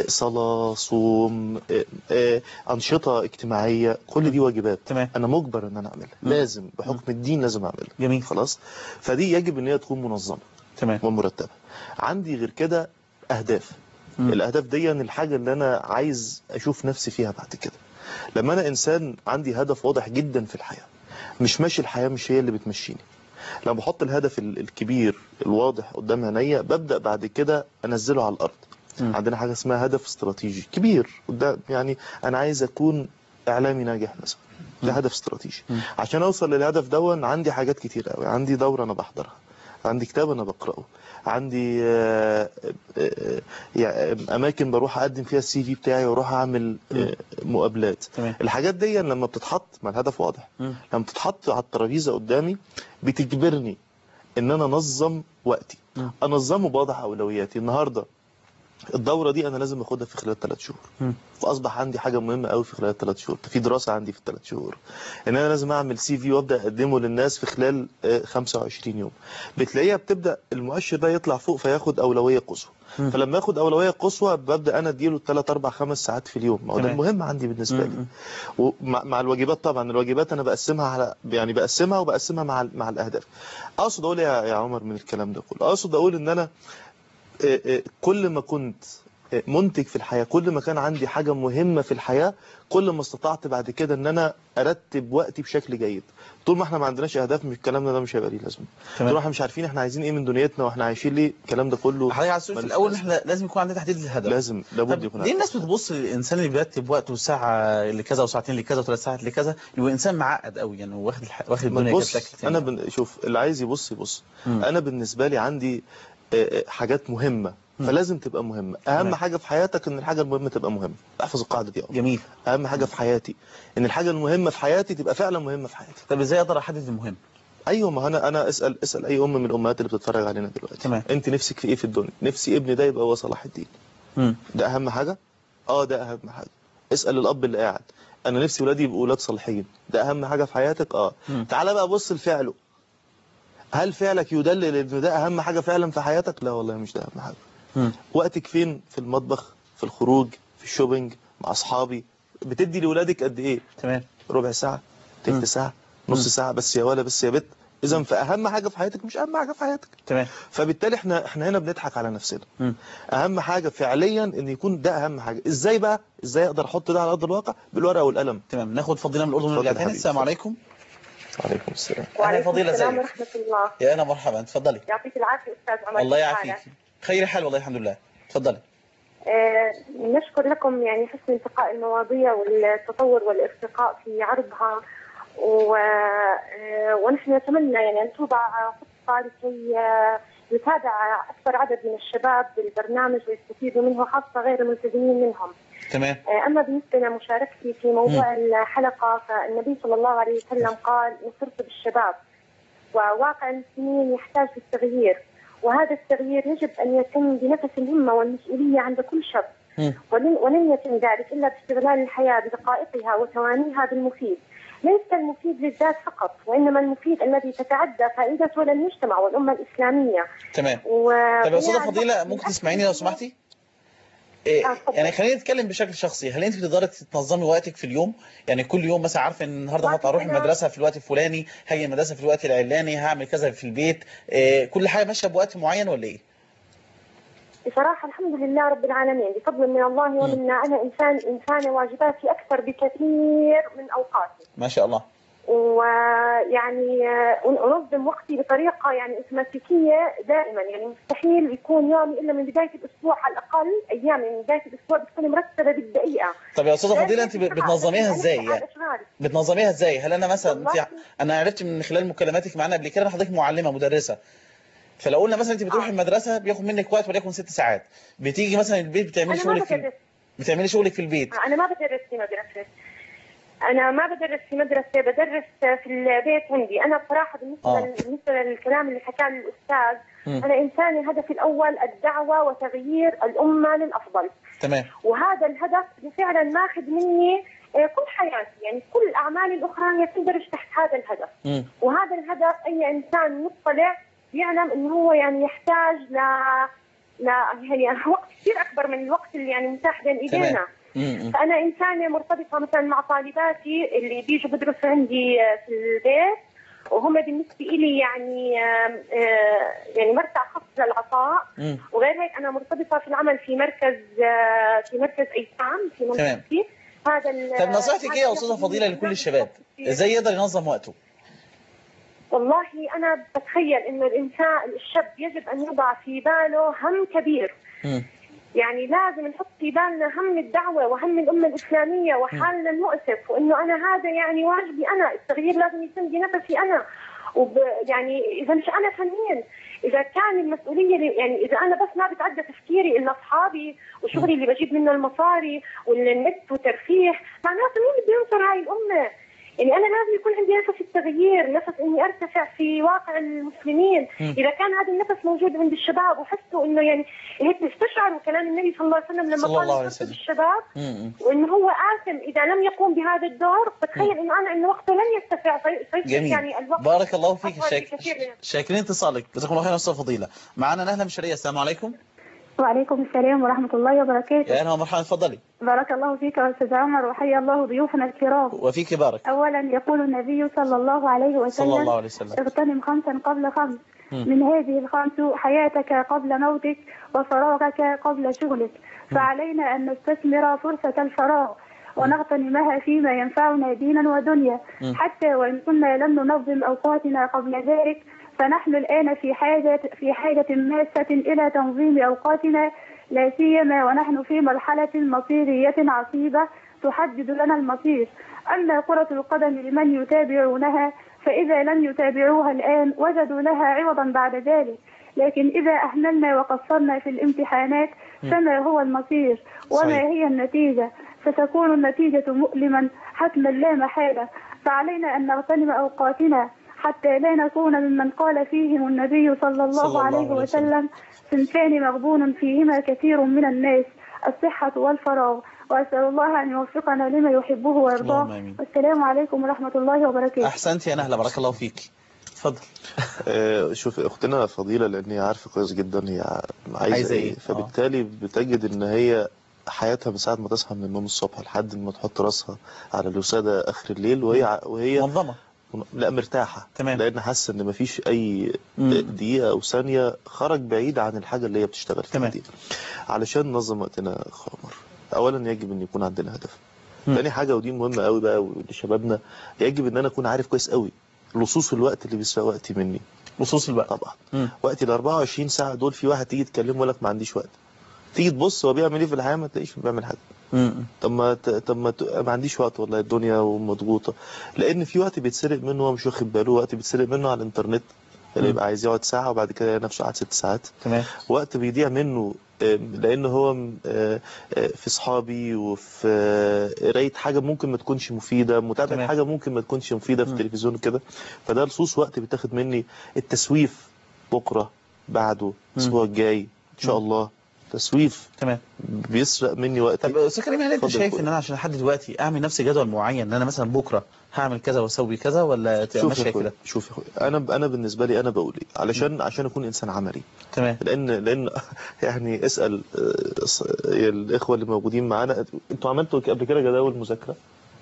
صلاه صوم آه، آه، انشطه اجتماعيه كل دي واجبات تمام انا مجبر ان انا اعملها مم. لازم بحكم الدين لازم اعملها جميل خلاص فدي يجب ان هي تكون منظمه تمام ومرتبه عندي غير كده اهداف مم. الاهداف دي الحاجه اللي انا عايز اشوف نفسي فيها بعد كده لما انا انسان عندي هدف واضح جدا في الحياه مش ماشي الحياه مش هي اللي بتمشيني لما بحط الهدف ال- الكبير الواضح قدام عينيا ببدا بعد كده انزله على الارض مم. عندنا حاجه اسمها هدف استراتيجي كبير قدام يعني انا عايز اكون اعلامي ناجح مثلا ده مم. هدف استراتيجي مم. عشان اوصل للهدف دون عندي حاجات كتير قوي عندي دوره انا بحضرها عندي كتاب انا بقراه عندي آه، آه، يعني اماكن بروح اقدم فيها السي في بتاعي واروح اعمل آه، مقابلات تمام الحاجات دي لما بتتحط ما الهدف واضح مم. لما بتتحط على الترابيزه قدامي بتجبرني ان انا انظم وقتي مم. انظمه بوضع اولوياتي النهارده الدوره دي انا لازم اخدها في خلال ثلاث شهور مم. فاصبح عندي حاجه مهمه قوي في خلال ثلاث شهور في دراسه عندي في الثلاث شهور ان انا لازم اعمل سي في وابدا اقدمه للناس في خلال آه، 25 يوم بتلاقيها بتبدا المؤشر ده يطلع فوق فياخد اولويه قصوى مم. فلما ياخد اولويه قصوى ببدا انا اديله 3 4 5 ساعات في اليوم ما هو ده تمام. المهم عندي بالنسبه لي مم. ومع مع الواجبات طبعا الواجبات انا بقسمها على يعني بقسمها وبقسمها مع ال- مع الاهداف اقصد اقول يا يا عمر من الكلام ده كله اقصد اقول ان انا آه، آه، كل ما كنت آه، منتج في الحياه كل ما كان عندي حاجه مهمه في الحياه كل ما استطعت بعد كده ان انا ارتب وقتي بشكل جيد طول ما احنا ما عندناش اهداف مش الكلام ده مش هيبقى ليه لازمه طول ما تمام احنا مش عارفين احنا عايزين ايه من دنيتنا واحنا عايشين ليه الكلام ده كله حضرتك عايز تقول في ملوش الاول لازمة. احنا لازم يكون عندنا تحديد للهدف لازم لابد طب يكون ليه عندنا. الناس بتبص للانسان اللي بيرتب وقته ساعه لكذا وساعتين لكذا وثلاث ساعات لكذا يبقى انسان معقد قوي يعني واخد الح... واخد ما الدنيا كده تبص بشكل تاني انا بن... شوف اللي عايز يبص يبص مم. انا بالنسبه لي عندي آه، آه، حاجات مهمه مم. فلازم تبقى مهمه اهم تمام. حاجه في حياتك ان الحاجه المهمه تبقى مهمه احفظ القاعده دي أول. جميل اهم حاجه في حياتي ان الحاجه المهمه في حياتي تبقى فعلا مهمه في حياتي طب ازاي اقدر احدد المهم ايوه ما انا انا اسال اسال اي ام من الامهات اللي بتتفرج علينا دلوقتي تمام. انت نفسك في ايه في الدنيا نفسي ابني ده يبقى هو صلاح الدين مم. ده اهم حاجه اه ده اهم حاجه اسال الاب اللي قاعد انا نفسي ولادي يبقوا ولاد صالحين ده اهم حاجه في حياتك اه مم. تعالى بقى بص لفعله هل فعلك يدلل ان ده اهم حاجه فعلا في حياتك لا والله مش ده اهم حاجه مم. وقتك فين في المطبخ في الخروج في الشوبينج مع اصحابي بتدي لاولادك قد ايه تمام ربع ساعه مم. تلت ساعه مم. نص ساعه بس يا ولا بس يا بت اذا فاهم حاجه في حياتك مش اهم حاجه في حياتك تمام فبالتالي احنا احنا هنا بنضحك على نفسنا مم. اهم حاجه فعليا ان يكون ده اهم حاجه ازاي بقى ازاي اقدر احط ده على ارض الواقع بالورقه والقلم تمام ناخد فضيله من الاردن ونرجع اتفضل تاني حبيبي، السلام اتفضل. عليكم عليكم السلام اهلا وعليكم فضيله السلام ازيك ورحمة الله يا اهلا مرحبا تفضلي يعطيك العافية أستاذ عمر الله كيف يعافيك حالك؟ خير حال والله الحمد لله تفضلي آه نشكر لكم يعني حسن انتقاء المواضيع والتطور والارتقاء في عرضها و... آه ونحن نتمنى يعني أن توضع خطة لكي آه، يتابع أكبر عدد من الشباب بالبرنامج ويستفيدوا منه خاصة غير الملتزمين منهم آه، أما بالنسبة لمشاركتي في موضوع الحلقة فالنبي صلى الله عليه وسلم قال نصرت بالشباب وواقع المسلمين يحتاج للتغيير وهذا التغيير يجب أن يتم بنفس الهمة والمسؤولية عند كل شاب مم. ولن, ولن يتم ذلك إلا باستغلال الحياة بدقائقها وثوانيها بالمفيد ليس المفيد للذات فقط وإنما المفيد الذي تتعدى فائدته للمجتمع والأمة الإسلامية تمام و... طب يا استاذه وهي فضيله الوقت ممكن الأكثر تسمعيني لو سمحتي إيه آه، اتفضل. يعني خلينا نتكلم بشكل شخصي هل انت بتقدري تنظمي وقتك في اليوم يعني كل يوم مثلا عارفه ان النهارده وقت هروح أنا- المدرسه في الوقت الفلاني هاجي المدرسه في الوقت العلاني هعمل كذا في البيت إيه كل حاجه ماشيه بوقت معين ولا ايه بصراحة الحمد لله رب العالمين بفضل من الله ومنا أنا إنسان إنسانة واجباتي أكثر بكثير من أوقاتي ما شاء الله ويعني آه، أنظم وقتي بطريقة يعني أوتوماتيكية دائما يعني مستحيل يكون يومي إلا من بداية الأسبوع على الأقل أيامي من بداية الأسبوع بتكون مرتبة بالدقيقة طب يا استاذه فضيله لازم انت أتابع- بتنظميها لازم ازاي أتابع يعني أشغالي. بتنظميها ازاي هل انا مثلا انت والله- انا عرفت من خلال مكالماتك معانا قبل كده ان حضرتك معلمه مدرسه فلو قلنا مثلا انت بتروحي آه. المدرسه بياخد منك وقت وليكن ست ساعات بتيجي مثلا البيت بتعملي أنا ما شغلك في بدرس بتعملي شغلك في البيت أنا ما بدرس في مدرسة أنا ما بدرس في مدرسة بدرس في البيت عندي أنا بصراحة بالنسبة آه. لل- بالنسبة للكلام اللي حكاه الأستاذ مم. أنا إنساني هدفي الأول الدعوة وتغيير الأمة للأفضل تمام وهذا الهدف فعلا ماخذ مني آه، كل حياتي يعني كل الأعمال الأخرى هي تندرج تحت هذا الهدف مم. وهذا الهدف أي إنسان مطلع يعلم أنه هو يعني يحتاج ل ل يعني وقت كثير أكبر من الوقت اللي يعني متاح بين إيدينا تمام. مم. فأنا إنسانة مرتبطة مثلا مع طالباتي اللي بيجوا بدرسوا عندي آه، في البيت وهم بالنسبة لي يعني آم، آه، يعني مرتع خاص للعطاء مم. وغير هيك أنا مرتبطة في العمل في مركز آه، في مركز أيتام في منطقتي هذا ال- طب نصيحتك هذا ايه يا استاذه ياخذ فضيله مني لكل الشباب كثير. ازاي يقدر ينظم وقته والله أنا بتخيل إنه الإنسان الشاب يجب أن يضع في باله هم كبير مم. يعني لازم نحط في بالنا هم الدعوة وهم الأمة الإسلامية وحالنا المؤسف وإنه أنا هذا يعني واجبي أنا التغيير لازم يتم بنفسي أنا وب يعني إذا مش أنا فنين إذا كان المسؤولية اللي- يعني إذا أنا بس ما بتعدى تفكيري إلا أصحابي وشغلي اللي بجيب منه المصاري والنت وترفيه معناته مين بده ينصر هاي الأمة يعني أنا لازم يكون عندي نفس التغيير نفس إني أرتفع في واقع المسلمين مم. إذا كان هذا النفس موجود عند الشباب وحسوا إنه يعني هيك استشعروا كلام النبي صلى الله عليه وسلم لما صلى قال الله عليه نصرت وسلم. الشباب مم. وانه هو آثم اذا لم يقوم بهذا الدور بتخيل انه انا انه وقته لن يتسع في- فيصبح جميل يعني الوقت بارك الله فيك أفضل شاك... بكثير من- شاكرين اتصالك جزاكم الله خير استاذه فضيله معانا نهله من الشرقيه السلام عليكم وعليكم السلام ورحمة الله وبركاته يا اهلا ومرحبا اتفضلي بارك الله فيك يا أستاذ عمر وحيا الله ضيوفنا الكرام وفيك بارك أولا يقول النبي صلى الله عليه وسلم صلى الله عليه وسلم اغتنم خمسا قبل خمس مم. من هذه الخمس حياتك قبل موتك وفراغك قبل شغلك فعلينا أن نستثمر فرصة الفراغ ونغتنمها فيما ينفعنا دينا ودنيا مم. حتى وإن كنا لم ننظم أوقاتنا قبل ذلك فنحن الآن في حاجة في حاجة ماسة إلى تنظيم أوقاتنا لا سيما ونحن في مرحلة مصيرية عصيبة تحدد لنا المصير أما كرة القدم لمن يتابعونها فإذا لم يتابعوها الآن وجدوا لها عوضا بعد ذلك لكن إذا أهملنا وقصرنا في الامتحانات فما هو المصير وما صحيح. هي النتيجة ستكون النتيجة مؤلما حتما لا محالة فعلينا أن نغتنم أوقاتنا حتى لا نكون ممن قال فيهم النبي صلى الله, صلى الله عليه عليه وسلم. وسلم صنفان مغبون فيهما كثير من الناس الصحة والفراغ وأسأل الله أن يوفقنا لما يحبه اللهم ويرضاه آمين. والسلام عليكم ورحمة الله وبركاته احسنت يا نهله بارك الله فيك اتفضل آه، شوف اختنا فضيله لان هي عارفه كويس جدا هي عايزه, عايزة ايه إيه؟ فبالتالي بتجد ان هي حياتها من ساعه ما تصحى من النوم الصبح لحد ما تحط راسها على الوساده اخر الليل وهي ع- وهي منظمه ون- لا مرتاحه تمام. لان حاسه ان مفيش اي مم. دقيقه او ثانيه خرج بعيد عن الحاجه اللي هي بتشتغل فيها تمام. دي علشان ننظم وقتنا يا أخ عمر اولا يجب ان يكون عندنا هدف مم. تاني حاجه ودي مهمه قوي بقى لشبابنا يجب ان انا اكون عارف كويس قوي لصوص الوقت اللي بيسرق وقتي مني لصوص الوقت طبعا مم. وقتي ال 24 ساعه دول في واحد تيجي تكلمه يقول لك ما عنديش وقت تيجي تبص هو بيعمل ايه في الحياه ما تلاقيش بيعمل حاجه مم. طب ما ت- طب ما ت- ما عنديش وقت والله الدنيا ومضغوطه لان في وقت بيتسرق منه هو مش واخد باله وقت بيتسرق منه على الانترنت اللي مم. يبقى عايز يقعد ساعه وبعد كده يلاقي نفسه قعد ست ساعات تمام وقت بيضيع منه آم، لان هو م- آه، آه، في صحابي وفي آه، قرايه حاجه ممكن ما تكونش مفيده متابعه تمام. حاجه ممكن ما تكونش مفيده في مم. التلفزيون كده فده لصوص وقت بيتاخد مني التسويف بكره بعده الاسبوع الجاي ان شاء مم. الله تسويف تمام بيسرق مني وقتي طب استاذ كريم هل انت اتفضل شايف يا ان انا عشان لحد دلوقتي اعمل نفسي جدول معين ان انا مثلا بكره هعمل كذا واسوي كذا ولا تبقى شوف ماشيه يا اخويا كده شوف يا اخويا انا انا بالنسبه لي انا بقول ايه علشان عشان اكون انسان عملي تمام لان لان يعني اسال آه، ص- الاخوه اللي موجودين معانا انتوا عملتوا قبل كده جداول مذاكره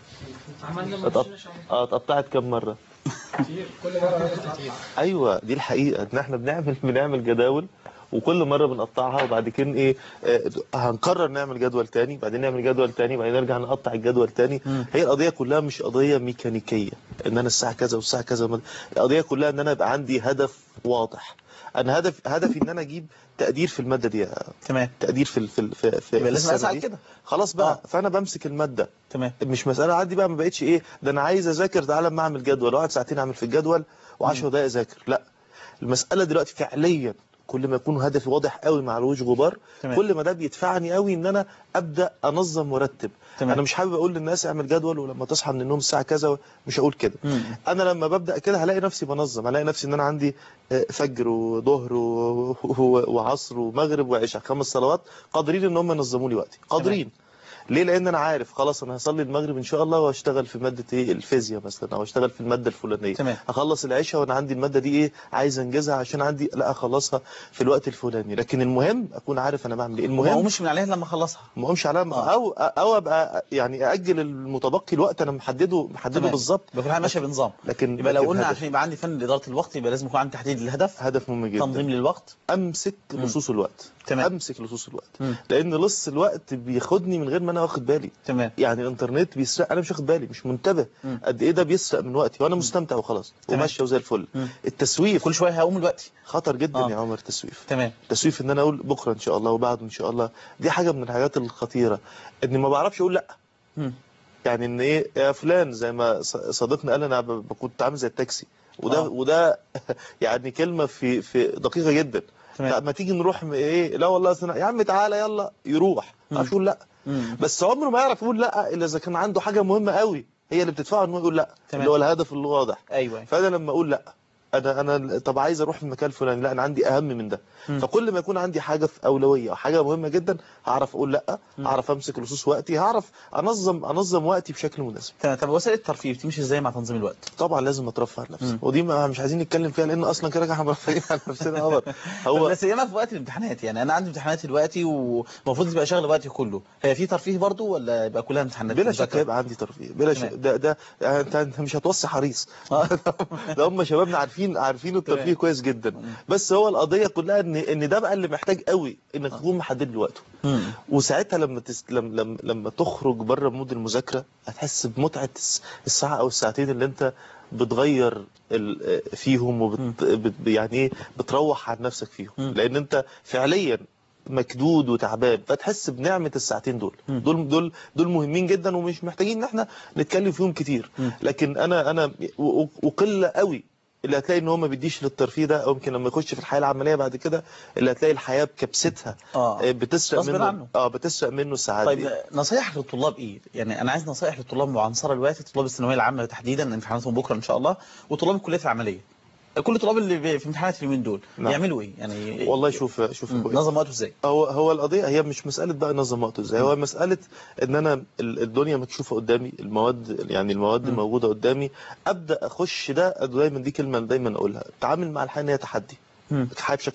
عملنا اتقط- اه اتقطعت كم مره كتير كل مره كتير ايوه دي الحقيقه ان احنا بنعمل بنعمل جداول وكل مره بنقطعها وبعد كده ايه آه هنقرر نعمل جدول تاني بعدين نعمل جدول تاني بعدين نرجع نقطع الجدول تاني مم. هي القضيه كلها مش قضيه ميكانيكيه ان انا الساعه كذا والساعه كذا وما- القضيه كلها ان انا يبقى عندي هدف واضح انا هدف هدفي ان انا اجيب تقدير في الماده دي تمام تقدير في ال- في ال- في, في, يبقى في لازم السنة اسعى دي. كده خلاص بقى آه. فانا بمسك الماده تمام مش مساله عندي بقى ما بقتش ايه ده انا عايز اذاكر تعالى اما اعمل جدول واقعد ساعتين اعمل في الجدول و10 دقائق اذاكر لا المساله دلوقتي فعليا كل ما يكون هدفي واضح قوي مع الوجه غبار تمام. كل ما ده بيدفعني قوي ان انا ابدا انظم وارتب تمام. انا مش حابب اقول للناس اعمل جدول ولما تصحى من النوم الساعه كذا مش هقول كده مم. انا لما ببدا كده هلاقي نفسي بنظم هلاقي نفسي ان انا عندي آه، فجر وظهر و- و- وعصر ومغرب وعشاء خمس صلوات قادرين ان هم ينظموا لي وقتي قادرين ليه لان انا عارف خلاص انا هصلي المغرب ان شاء الله واشتغل في ماده ايه الفيزياء مثلا او اشتغل في الماده الفلانيه تمام. هخلص العشاء وانا عندي الماده دي ايه عايز انجزها عشان عندي لا اخلصها في الوقت الفلاني لكن المهم اكون عارف انا بعمل ايه ما المهم مش من عليها لما اخلصها ما اقومش عليها آه. او او ابقى يعني ااجل المتبقي الوقت انا محدده محدده تمام. بالظبط يبقى كل حاجه ماشيه بنظام لكن يبقى لو لكن قلنا هدف- عشان يبقى عندي فن لاداره الوقت يبقى لازم يكون عندي تحديد للهدف هدف مهم جدا تنظيم للوقت امسك مم. لصوص الوقت تمام. امسك لصوص الوقت مم. لان لص الوقت بياخدني من غير ما انا واخد بالي تمام يعني الانترنت بيسرق انا مش واخد بالي مش منتبه مم. قد ايه ده بيسرق من وقتي وانا مستمتع وخلاص تمام. وماشيه وزي الفل مم. التسويف كل شويه هقوم دلوقتي خطر جدا آه. يا عمر التسويف تمام التسويف ان انا اقول بكره ان شاء الله وبعده ان شاء الله دي حاجه من الحاجات الخطيره اني ما بعرفش اقول لا مم. يعني ان ايه يا فلان زي ما ص- صديقنا قال انا ب- ب- كنت عامل زي التاكسي وده آه. وده يعني كلمه في في دقيقه جدا تمام. لا ما تيجي نروح م- ايه لا والله أصل أنا- يا عم تعالى يلا يروح ما يعرفش يقول لا مم. بس عمره ما يعرف يقول لا الا اذا كان عنده حاجه مهمه قوي هي اللي بتدفعه انه يقول لا تمام. اللي هو الهدف اللي واضح ايوه فانا لما اقول لا انا انا طب عايز اروح المكان الفلاني لا انا عندي اهم من ده مم. فكل ما يكون عندي حاجه في اولويه او حاجه مهمه جدا هعرف اقول لا مم. هعرف امسك لصوص وقتي هعرف انظم انظم وقتي بشكل مناسب تمام طب وسائل الترفيه بتمشي ازاي مع تنظيم الوقت طبعا لازم اترفه عن نفسي مم. ودي ما مش عايزين نتكلم فيها لان اصلا كده احنا مرفهين عن نفسنا قمر هو بس ياما في وقت الامتحانات يعني انا عندي امتحانات دلوقتي ومفروض تبقى شغل وقتي كله هي في ترفيه برضو ولا يبقى كلها امتحانات بلا شك مذاكرة؟ هيبقى عندي ترفيه بلا شك تمام. ده ده انت انت مش هتوصي حريص آه. ده هم شبابنا عارفين عارفين الترفيه تمام. كويس جدا بس هو القضيه كلها ان ان ده بقى اللي محتاج قوي انك تكون محدد له وقته مم. وساعتها لما تس... لما لما, لما تخرج بره مود المذاكره هتحس بمتعه الس- الساعه او الساعتين اللي انت بتغير ال... فيهم وبت... بت... يعني ايه بتروح عن نفسك فيهم مم. لان انت فعليا مكدود وتعبان فتحس بنعمه الساعتين دول مم. دول دول دول مهمين جدا ومش محتاجين ان احنا نتكلم فيهم كتير مم. لكن انا انا و- و- وقله قوي اللي هتلاقي ان هو ما بيديش للترفيه ده او يمكن لما يخش في الحياه العمليه بعد كده اللي هتلاقي الحياه بكبستها اه آه، بتسرق غصب منه عنه. اه بتسرق منه الساعات طيب دي نصايح للطلاب ايه؟ يعني انا عايز نصايح للطلاب معنصره الوقت طلاب الثانويه العامه تحديدا امتحاناتهم بكره ان شاء الله وطلاب الكليات العمليه كل الطلاب اللي بي- في امتحانات اليومين دول نعم. يعملوا ايه؟ يعني والله شوف شوف مم. أخويا. نظم وقته ازاي؟ هو هو القضيه هي مش مساله بقى نظم وقته ازاي هو مساله ان انا ال- الدنيا مكشوفه قدامي المواد يعني المواد مم. موجوده قدامي ابدا اخش ده دايما دي كلمه دايما اقولها تعامل مع الحياه ان هي تحدي مم. الحياه بشكل عام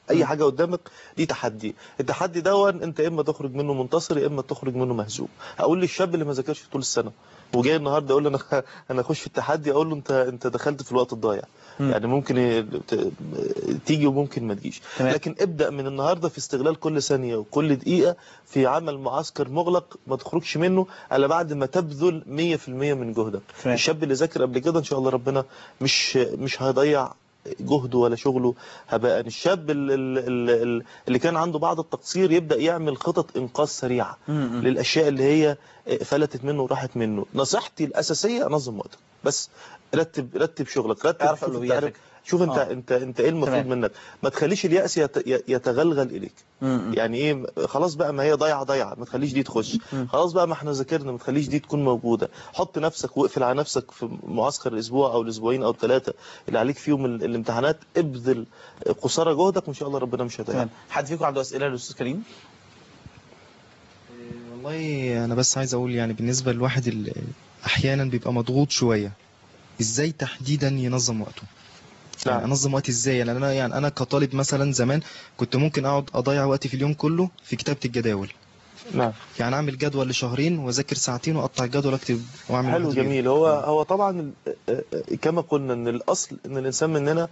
اي حاجه قدامك دي تحدي التحدي دون انت يا اما تخرج منه منتصر يا اما تخرج منه مهزوم اقول للشاب اللي ما ذاكرش طول السنه وجاي النهارده اقول له انا انا اخش في التحدي اقول له انت انت دخلت في الوقت الضايع مم. يعني ممكن ي- ت- تيجي وممكن ما تجيش تمام. لكن ابدا من النهارده في استغلال كل ثانيه وكل دقيقه في عمل معسكر مغلق ما تخرجش منه الا بعد ما تبذل 100% من جهدك تمام. الشاب اللي ذاكر قبل كده ان شاء الله ربنا مش مش هيضيع جهده ولا شغله هباء الشاب ال- ال- ال- ال- اللي كان عنده بعض التقصير يبدا يعمل خطط انقاذ سريعه مم. للاشياء اللي هي فلتت منه وراحت منه نصيحتي الاساسيه نظم وقتك بس رتب رتب شغلك رتب اعرف شوف انت أولوياتك. عارف- شوف انت آه. انت انت ايه المفروض تمام. منك ما تخليش الياس يت- يتغلغل اليك مم. يعني ايه خلاص بقى ما هي ضايعه ضايعه ما تخليش دي تخش مم. خلاص بقى ما احنا ذاكرنا ما تخليش دي تكون موجوده حط نفسك واقفل على نفسك في معسكر الاسبوع او الاسبوعين او الثلاثه اللي عليك فيهم ال- الامتحانات ابذل قصارى جهدك وان شاء الله ربنا مش هيضيعك تمام حد فيكم عنده اسئله للاستاذ كريم والله انا بس عايز اقول يعني بالنسبه للواحد اللي احيانا بيبقى مضغوط شويه ازاي تحديدا ينظم وقته يعني نعم. انظم وقتي ازاي يعني انا يعني انا كطالب مثلا زمان كنت ممكن اقعد اضيع وقتي في اليوم كله في كتابه الجداول نعم يعني اعمل جدول لشهرين واذاكر ساعتين واقطع الجدول اكتب واعمل حلو واحد غيره. جميل هو هو طبعا ال- آه، آه، كما قلنا ان الاصل ان الانسان مننا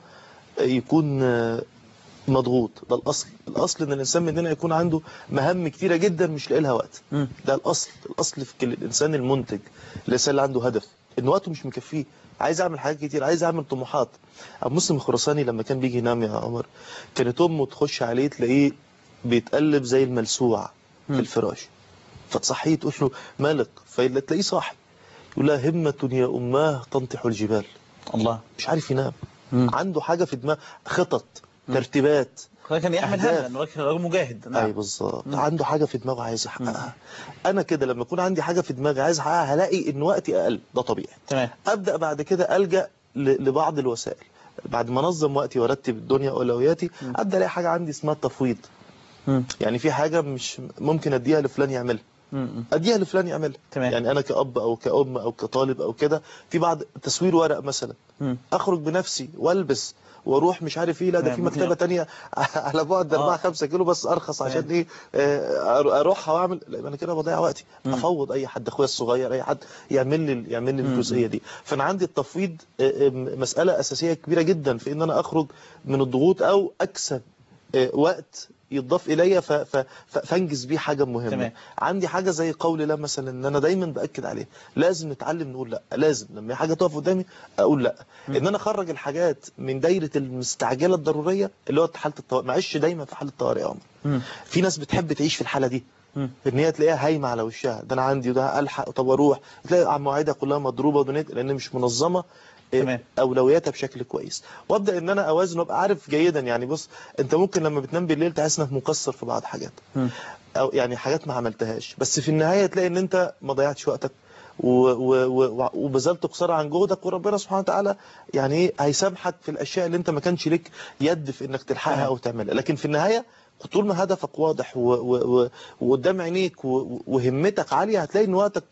يكون آه، مضغوط ده الاصل الاصل ان الانسان مننا يكون عنده مهام كتيره جدا مش لاقي لها وقت مم. ده الاصل الاصل في كل الانسان المنتج الانسان اللي عنده هدف ان وقته مش مكفيه عايز اعمل حاجات كتير عايز اعمل طموحات ابو مسلم الخراساني لما كان بيجي ينام يا عمر كانت امه تخش عليه تلاقيه بيتقلب زي الملسوع مم. في الفراش فتصحيه تقول له مالك فتلاقيه صاحي يقول لها همة يا أماه تنطح الجبال الله مش عارف ينام مم. عنده حاجة في دماغه خطط ترتيبات كان يحمل هم أهداف. لانه راجل راجل مجاهد اي نعم بالظبط مم. عنده حاجة في دماغه عايز يحققها أنا كده لما يكون عندي حاجة في دماغي عايز أحققها هلاقي إن وقتي أقل ده طبيعي تمام ابدا بعد كده الجا ل- لبعض الوسائل بعد ما انظم وقتي وارتب الدنيا واولوياتي م. ابدا الاقي حاجه عندي اسمها التفويض مم. يعني في حاجه مش ممكن اديها لفلان يعملها مم. اديها لفلان يعملها تمام. يعني انا كاب او كأم او كطالب او كده في بعض تصوير ورق مثلا مم. اخرج بنفسي والبس واروح مش عارف ايه لا ده تمام. في مكتبه تانية على بعد 4 آه. 5 كيلو بس ارخص عشان تمام. ايه آه، أر- اروحها واعمل لا يبقى انا كده بضيع وقتي مم. افوض اي حد اخويا الصغير اي حد يعمل لي يعمل لي مم. الجزئيه دي فانا عندي التفويض آه، آه، مساله اساسيه كبيره جدا في ان انا اخرج من الضغوط او اكسب آه، وقت يضاف الي ف- ف- ف- فانجز بيه حاجه مهمه تمام. عندي حاجه زي قول الله مثلا ان انا دايما باكد عليه لازم نتعلم نقول لا لازم لما حاجه تقف قدامي اقول لا مم. ان انا اخرج الحاجات من دايره المستعجله الضروريه اللي هو حاله الطوارئ معيش دايما في حاله الطوارئ يا عمر مم. في ناس بتحب تعيش في الحاله دي مم. ان هي تلاقيها هايمه على وشها ده انا عندي وده الحق طب اروح تلاقي مواعيدها كلها مضروبه ودنيت لان مش منظمه إيه، تمام. اولوياتها بشكل كويس وابدا ان انا اوازن وابقى عارف جيدا يعني بص انت ممكن لما بتنام بالليل تحس انك مقصر في بعض حاجات مم. او يعني حاجات ما عملتهاش بس في النهايه تلاقي ان انت ما ضيعتش وقتك و- و- و- وبذلت قصارى عن جهدك وربنا سبحانه وتعالى يعني ايه هيسامحك في الاشياء اللي انت ما كانش ليك يد في انك تلحقها تمام. او تعملها لكن في النهايه طول ما هدفك واضح و- و- و- وقدام عينيك و- وهمتك عاليه هتلاقي ان وقتك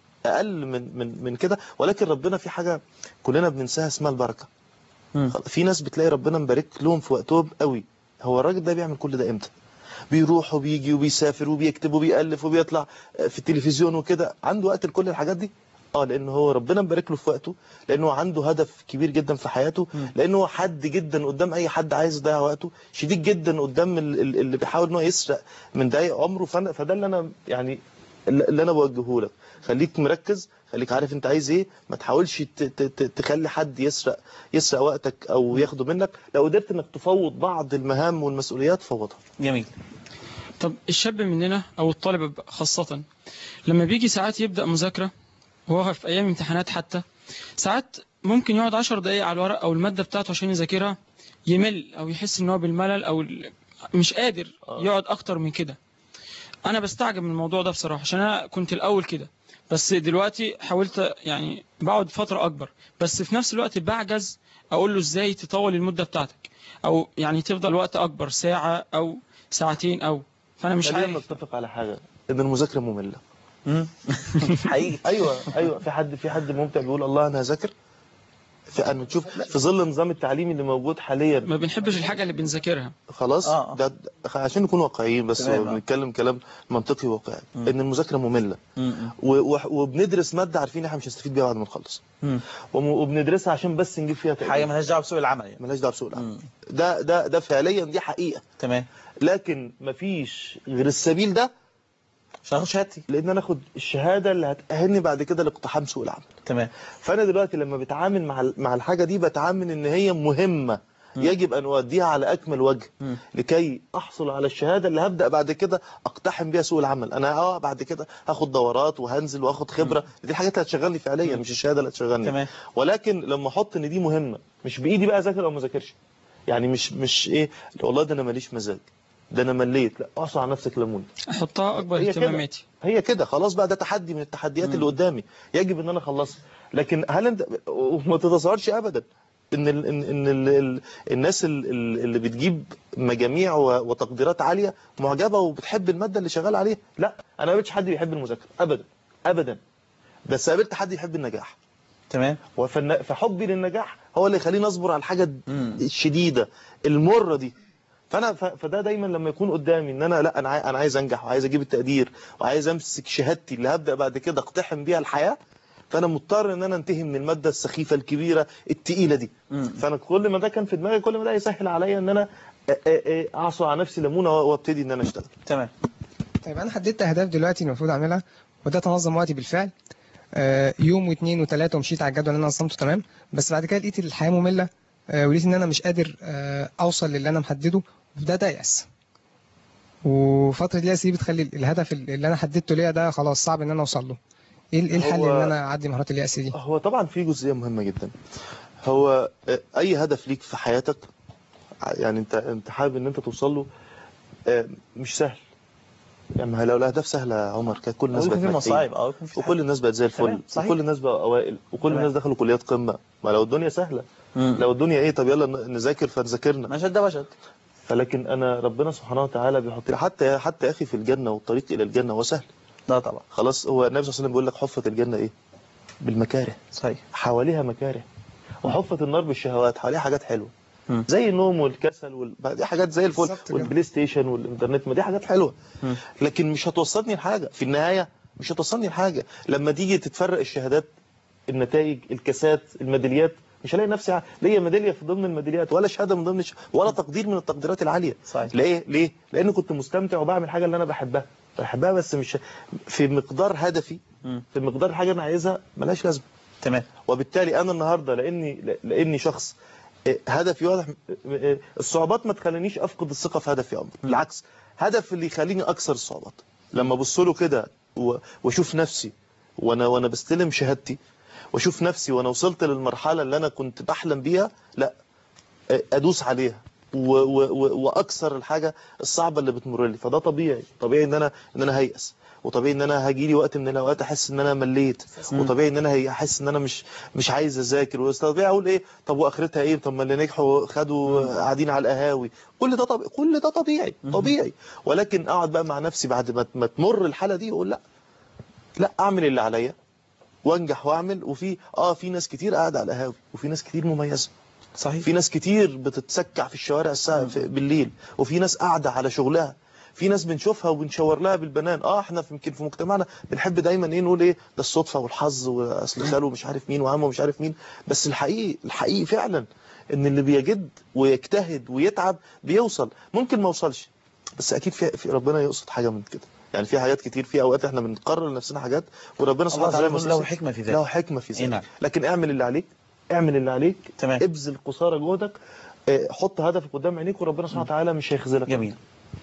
اقل من من من كده ولكن ربنا في حاجه كلنا بننساها اسمها البركه مم. في ناس بتلاقي ربنا مبارك لهم في وقتهم قوي هو الراجل ده بيعمل كل ده امتى بيروح وبيجي وبيسافر وبيكتب وبيألف وبيطلع في التلفزيون وكده عنده وقت لكل الحاجات دي اه لان هو ربنا مبارك له في وقته لانه عنده هدف كبير جدا في حياته مم. لانه هو حد جدا قدام اي حد عايز يضيع وقته شديد جدا قدام ال- ال- اللي بيحاول ان هو يسرق من دقايق عمره فانا فده اللي انا يعني اللي انا بوجهه لك خليك مركز خليك عارف انت عايز ايه ما تحاولش ت- ت- ت- تخلي حد يسرق يسرق وقتك او ياخده منك لو قدرت انك تفوض بعض المهام والمسؤوليات فوضها جميل طب الشاب مننا او الطالب خاصة لما بيجي ساعات يبدأ مذاكرة وهو في ايام امتحانات حتى ساعات ممكن يقعد عشر دقايق على الورق او المادة بتاعته عشان يذاكرها يمل او يحس ان هو بالملل او ال- مش قادر آه. يقعد اكتر من كده انا بستعجب من الموضوع ده بصراحة عشان انا كنت الاول كده بس دلوقتي حاولت يعني بقعد فترة اكبر بس في نفس الوقت بعجز اقول له ازاي تطول المدة بتاعتك او يعني تفضل وقت اكبر ساعة او ساعتين او فانا مش خلينا عارف نتفق على حاجه ان المذاكره ممله مم. حقيقي ايوه ايوه في حد في حد ممتع بيقول الله انا هذاكر في انا تشوف في ظل النظام التعليمي اللي موجود حاليا ما بنحبش الحاجه اللي بنذاكرها خلاص آه، آه. ده ده- عشان نكون واقعيين بس تمام، آه. بنتكلم كلام منطقي واقعي مم. ان المذاكره ممله مم. و- و- وبندرس ماده عارفين احنا مش هنستفيد بيها بعد ما نخلص مم. وم- وبندرسها عشان بس نجيب فيها تقدير. حاجه مالهاش دعوه بسوق العمل يعني ملهاش دعوه بسوق العمل مم. ده ده ده فعليا دي حقيقه تمام لكن مفيش غير السبيل ده عشان اخد شهادتي لان انا اخد الشهاده اللي هتاهلني بعد كده لاقتحام سوق العمل تمام فانا دلوقتي لما بتعامل مع ال- مع الحاجه دي بتعامل ان هي مهمه يجب ان اوديها على اكمل وجه مم. لكي احصل على الشهاده اللي هبدا بعد كده اقتحم بيها سوق العمل انا اه بعد كده هاخد دورات وهنزل واخد خبره دي الحاجات اللي هتشغلني فعليا مش الشهاده اللي هتشغلني تمام. ولكن لما احط ان دي مهمه مش بايدي بقى اذاكر او ما اذاكرش يعني مش مش ايه والله ده انا ماليش مزاج ده انا مليت لا اعصر على نفسك ليمون احطها اكبر هي كده. اهتماماتي هي كده خلاص بقى ده تحدي من التحديات اللي قدامي يجب ان انا اخلصها لكن هل انت وما تتصورش ابدا ان ال... ان ان ال... ال... الناس ال- ال- اللي بتجيب مجاميع و... وتقديرات عاليه معجبه وبتحب الماده اللي شغال عليها لا انا ما قابلتش حد بيحب المذاكره ابدا ابدا بس قابلت حد يحب النجاح تمام وفن... فحبي للنجاح هو اللي يخليني اصبر على الحاجه مم. الشديده المره دي فانا ف... فده دايما لما يكون قدامي ان انا لا انا عاي... انا عايز انجح وعايز اجيب التقدير وعايز امسك شهادتي اللي هبدا بعد كده اقتحم بيها الحياه فانا مضطر ان انا انتهي من الماده السخيفه الكبيره التقيله دي مم. فانا كل ما ده كان في دماغي كل ما ده يسهل عليا ان انا أ- أ- أ- اعصر على نفسي ليمونه وابتدي ان انا اشتغل تمام طيب انا حددت اهداف دلوقتي المفروض اعملها وده تنظم وقتي بالفعل آه، يوم واثنين وثلاثه ومشيت على الجدول اللي انا نظمته تمام بس بعد كده لقيت الحياه ممله آه، ولقيت ان انا مش قادر آه، اوصل للي انا محدده وده ده يأس وفتره اليأس دي بتخلي الهدف اللي انا حددته ليا ده خلاص صعب ان انا اوصل له ايه إيه الحل هو- ان انا اعدي مهارات اليأس دي هو طبعا في جزئيه مهمه جدا هو آه، اي هدف ليك في حياتك يعني انت انت حابب ان انت توصل له آه، مش سهل يعني لو الاهداف سهله يا عمر كانت كل الناس يكون بقت في مجتهدة. مصاعب او يكون في وكل الناس بقت زي تمام، الفل صحيح. وكل الناس بقى اوائل وكل تمام. الناس دخلوا كليات قمه ما لو الدنيا سهله مم. لو الدنيا ايه طب يلا ن- نذاكر فنذاكرنا ما شد وشد فلكن انا ربنا سبحانه وتعالى بيحط لي حتى حتى يا اخي في الجنه والطريق الى الجنه هو سهل لا طبعا خلاص هو النبي صلى الله عليه وسلم بيقول لك حفت الجنه ايه بالمكاره صحيح حواليها مكاره وحفت النار بالشهوات حواليها حاجات حلوه مم. زي النوم والكسل وال... دي حاجات زي الفل بالظبط كده. والبلاي ستيشن والانترنت ما دي حاجات حلوه مم. لكن مش هتوصلني لحاجه في النهايه مش هتوصلني لحاجه لما تيجي تتفرق الشهادات النتائج الكاسات الميداليات مش هلاقي نفسي ع- ليا ميداليه في ضمن الميداليات ولا شهاده من ضمن الش... ولا تقدير من التقديرات العاليه صحيح. ليه ليه لان كنت مستمتع وبعمل حاجه اللي انا بحبها بحبها بس مش في مقدار هدفي مم. في مقدار الحاجه اللي انا عايزها ملهاش لازمه تمام وبالتالي انا النهارده لاني لاني شخص آه، هدفي واضح آه، آه، الصعوبات ما تخلينيش افقد الثقه في هدفي يا عمر بالعكس هدف اللي يخليني اكسر الصعوبات لما ابص له كده و- واشوف نفسي وانا وانا بستلم شهادتي واشوف نفسي وانا وصلت للمرحله اللي انا كنت بحلم بيها لا آه، ادوس عليها و- و- و- واكسر الحاجه الصعبه اللي بتمر لي فده طبيعي طبيعي ان انا ان انا هيأس وطبيعي ان انا هيجي لي وقت من الاوقات احس ان انا مليت وطبيعي ان انا هي- احس ان انا مش مش عايز اذاكر وطبيعي اقول ايه طب واخرتها ايه طب ما اللي نجحوا خدوا قاعدين على القهاوي كل ده طبيعي كل ده طبيعي طبيعي ولكن اقعد بقى مع نفسي بعد ما ما تمر الحاله دي واقول لا لا اعمل اللي عليا وانجح واعمل وفي اه في ناس كتير قاعده على القهاوي وفي ناس كتير مميزه صحيح في ناس كتير بتتسكع في الشوارع الساعة في بالليل وفي ناس قاعدة على شغلها في ناس بنشوفها وبنشاور لها بالبنان اه احنا في يمكن في مجتمعنا بنحب دايما ايه نقول ايه ده الصدفة والحظ واصل خاله مش عارف مين وعمه مش عارف مين بس الحقيقي الحقيقي فعلا ان اللي بيجد ويجتهد ويتعب بيوصل ممكن ما يوصلش بس اكيد في, في ربنا يقصد حاجة من كده يعني في حاجات كتير في اوقات احنا بنقرر لنفسنا حاجات وربنا سبحانه الله وتعالى عز وجل ما له حكمة في ذلك. له حكمة في إيه ذلك نعم. لكن اعمل اللي عليك اعمل اللي عليك تمام. ابذل قصارى جهدك آه، حط هدفك قدام عينيك وربنا سبحانه وتعالى مش هيخذلك جميل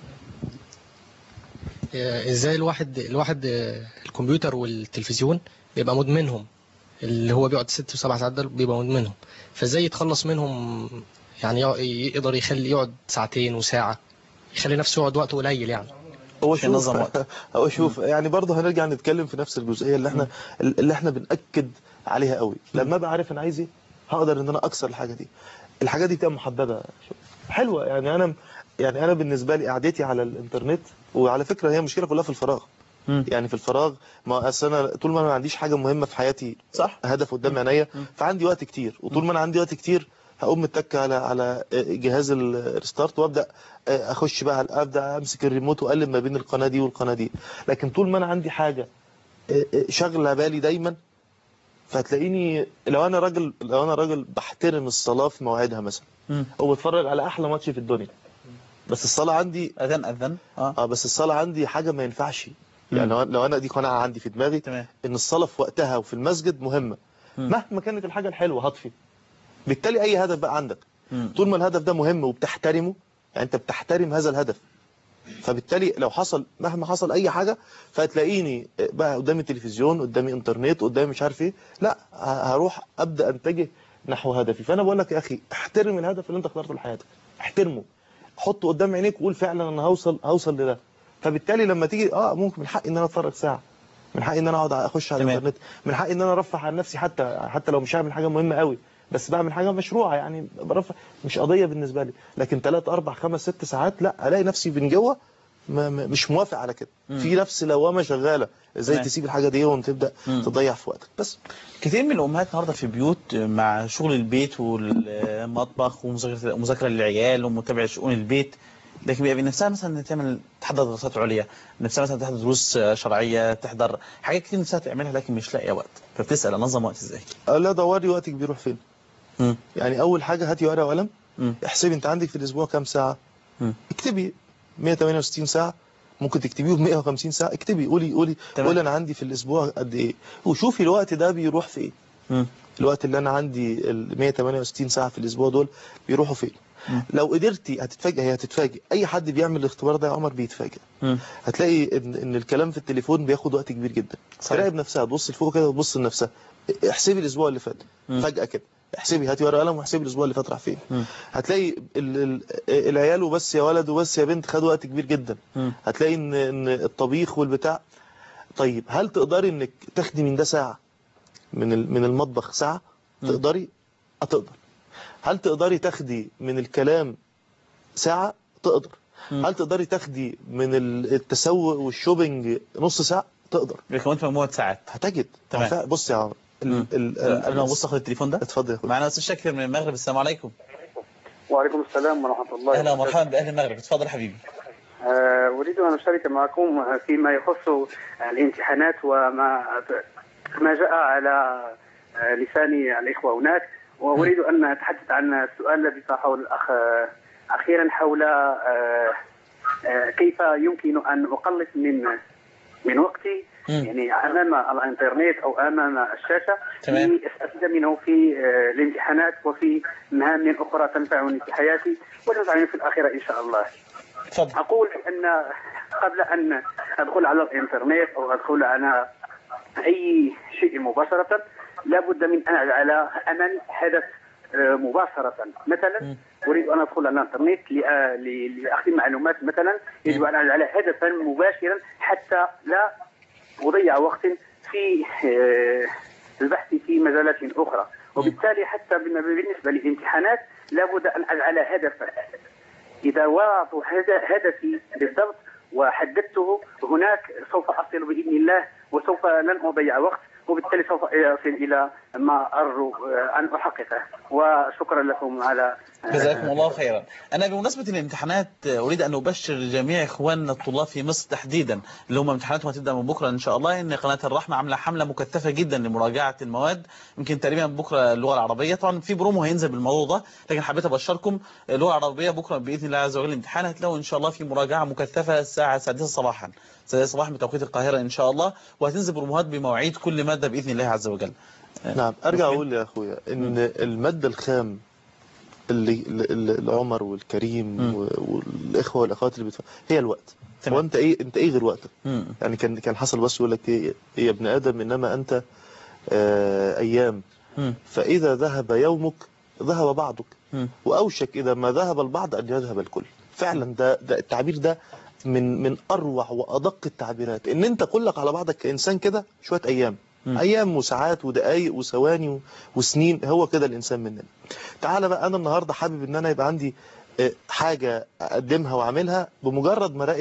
آه، ازاي الواحد الواحد آه، الكمبيوتر والتلفزيون بيبقى مدمنهم اللي هو بيقعد ست وسبع ساعات ده بيبقى مدمنهم فازاي يتخلص منهم يعني يق- يقدر يخلي يقعد ساعتين وساعة يخلي نفسه يقعد وقت قليل يعني هو عشان ينظم شوف وقته. هو شوف يعني برضه هنرجع نتكلم في نفس الجزئيه اللي احنا اللي احنا بنأكد عليها قوي لما ابقى عارف انا عايز ايه هقدر ان انا اكسر الحاجه دي الحاجه دي تبقى محببه شوف، حلوه يعني انا يعني انا بالنسبه لي قعدتي على الانترنت وعلى فكره هي مشكله كلها في الفراغ مم. يعني في الفراغ ما أصل انا طول ما انا ما عنديش حاجه مهمه في حياتي صح هدف قدام عينيا فعندي وقت كتير وطول ما انا عندي وقت كتير هقوم متك على على جهاز الريستارت وابدا اخش بقى على- ابدا امسك الريموت واقلب ما بين القناه دي والقناه دي لكن طول ما انا عندي حاجه شغله بالي دايما فهتلاقيني لو انا راجل لو انا راجل بحترم الصلاه في مواعيدها مثلا مم. وبتفرج على احلى ماتش في الدنيا بس الصلاه عندي اذن اذن اه اه بس الصلاه عندي حاجه ما ينفعش يعني لو لو انا دي قناعه عندي في دماغي تمام ان الصلاه في وقتها وفي المسجد مهمه مم. مهما كانت الحاجه الحلوه هطفي بالتالي اي هدف بقى عندك مم. طول ما الهدف ده مهم وبتحترمه يعني انت بتحترم هذا الهدف فبالتالي لو حصل مهما حصل اي حاجه فهتلاقيني بقى قدامي التلفزيون قدامي انترنت قدامي مش عارف ايه لا ه- هروح ابدا انتجه نحو هدفي فانا بقول لك يا اخي احترم الهدف اللي انت اخترته لحياتك احترمه حطه قدام عينيك وقول فعلا انا هوصل هوصل لده فبالتالي لما تيجي اه ممكن من حقي ان انا اتفرج ساعه من حقي ان انا اقعد اخش على تمام. الانترنت من حقي ان انا ارفه عن نفسي حتى حتى لو مش هعمل حاجه مهمه قوي بس بعمل حاجه مشروعه يعني برفع مش قضيه بالنسبه لي لكن 3 4 5 6 ساعات لا الاقي نفسي من جوه ما ما- مش موافق على كده في نفس لوامه شغاله ازاي تمام. تسيب الحاجه دي وتبدا مم. تضيع في وقتك بس كثير من الامهات النهارده في بيوت مع شغل البيت والمطبخ ومذاكره مذاكره للعيال ومتابعه شؤون البيت لكن بيبقى نفسها مثلا إنها تعمل تحضر دراسات عليا نفسها مثلا تحضر دروس شرعيه تحضر حاجات كتير نفسها تعملها لكن مش لاقيه وقت فبتسال انظم وقت ازاي اقول لها دوري وقتك بيروح فين مم. يعني اول حاجه هاتي ورقه وقلم مم. احسبي انت عندك في الاسبوع كام ساعه مم. اكتبي 168 ساعه ممكن تكتبيهم 150 ساعه اكتبي قولي قولي تمام. قولي انا عندي في الاسبوع قد ايه وشوفي الوقت ده بيروح في ايه مم. الوقت اللي انا عندي ال 168 ساعه في الاسبوع دول بيروحوا فين مم. لو قدرتي هتتفاجئ هي هتتفاجئ اي حد بيعمل الاختبار ده يا عمر بيتفاجئ مم. هتلاقي ان, إن الكلام في التليفون بياخد وقت كبير جدا صحيح. تراقب نفسها تبص لفوق كده وتبص لنفسها احسبي الاسبوع اللي فات مم. فجاه كده احسبي هاتي ورقه وقلم واحسبي الاسبوع اللي فات راح فين مم. هتلاقي ال ال العيال وبس يا ولد وبس يا بنت خد وقت كبير جدا مم. هتلاقي ان ان الطبيخ والبتاع طيب هل تقدري انك تاخدي من ده ساعه من ال- من المطبخ ساعه مم. تقدري هتقدر هل تقدري تاخدي من الكلام ساعه تقدر مم. هل تقدري تاخدي من ال- التسوق والشوبينج نص ساعه تقدر كونت مجموعه ساعات هتجد تمام. فع- بص يا عمر مم. ال- ال- قبل ما ابص اخد التليفون ده اتفضل يا اخويا معنا استاذ شاكر من المغرب السلام عليكم وعليكم السلام ورحمة الله اهلا ومرحبا باهل المغرب اتفضل حبيبي آه، أريد أن أشارك معكم فيما يخص الامتحانات وما ما جاء على آه، لسان الإخوة هناك وأريد أن أتحدث عن السؤال الذي طرحه الأخ آه، أخيرا حول آه، آه، كيف يمكن أن أقلص من من وقتي مم. يعني امام الانترنت او امام الشاشه تمام. لاستفيد منه في آه، الامتحانات وفي مهام اخرى تنفعني في حياتي وتنفعني في الاخره ان شاء الله. اتفضل اقول ان قبل ان ادخل على الانترنت او ادخل على اي شيء مباشره لابد من ان اجعل امامي هدف آه، مباشره مثلا مم. اريد ان ادخل على الانترنت لأ- ل- لاخذ معلومات مثلا يجب ان اجعل هدفا مباشرا حتى لا اضيع وقت في آه، البحث في مجالات اخرى وبالتالي حتى بما- بالنسبه للامتحانات لابد ان اجعل هدفا إذا وضعت هذا هدفي بالضبط وحددته هناك سوف أصل بإذن الله وسوف لن أضيع وقت وبالتالي سوف أصل إلى ما أرجو آه، أن أحققه وشكرا لكم على جزاكم الله خيرا أنا بمناسبة الامتحانات أريد أن أبشر جميع إخواننا الطلاب في مصر تحديدا اللي هم امتحاناتهم هتبدأ من بكرة إن شاء الله إن قناة الرحمة عاملة حملة مكثفة جدا لمراجعة المواد يمكن تقريبا بكرة اللغة العربية طبعا في برومو هينزل بالموضوع ده لكن حبيت أبشركم اللغة العربية بكرة بإذن الله عز وجل الامتحان هتلاقوا إن شاء الله في مراجعة مكثفة الساعة السادسة صباحا السادسة صباحا بتوقيت القاهرة إن شاء الله وهتنزل بروموهات بمواعيد كل مادة بإذن الله عز وجل نعم ارجع أوكي. اقول يا اخويا ان الماده الخام اللي اللي اللي عمر والكريم مم. و- والاخوه والاخوات اللي بتفهم هي الوقت تمام. هو انت ايه انت ايه غير وقتك مم. يعني كان كان حصل بس يقول لك ايه يا ابن ادم انما انت آه ايام مم. فاذا ذهب يومك ذهب بعضك مم. واوشك اذا ما ذهب البعض ان يذهب الكل فعلا ده, ده التعبير ده من من اروع وادق التعبيرات ان انت كلك على بعضك كانسان كده شويه ايام مم. ايام وساعات ودقائق وثواني و- وسنين هو كده الانسان مننا تعالى بقى انا النهارده حابب ان انا يبقى عندي آه، حاجه اقدمها واعملها بمجرد ما اراقب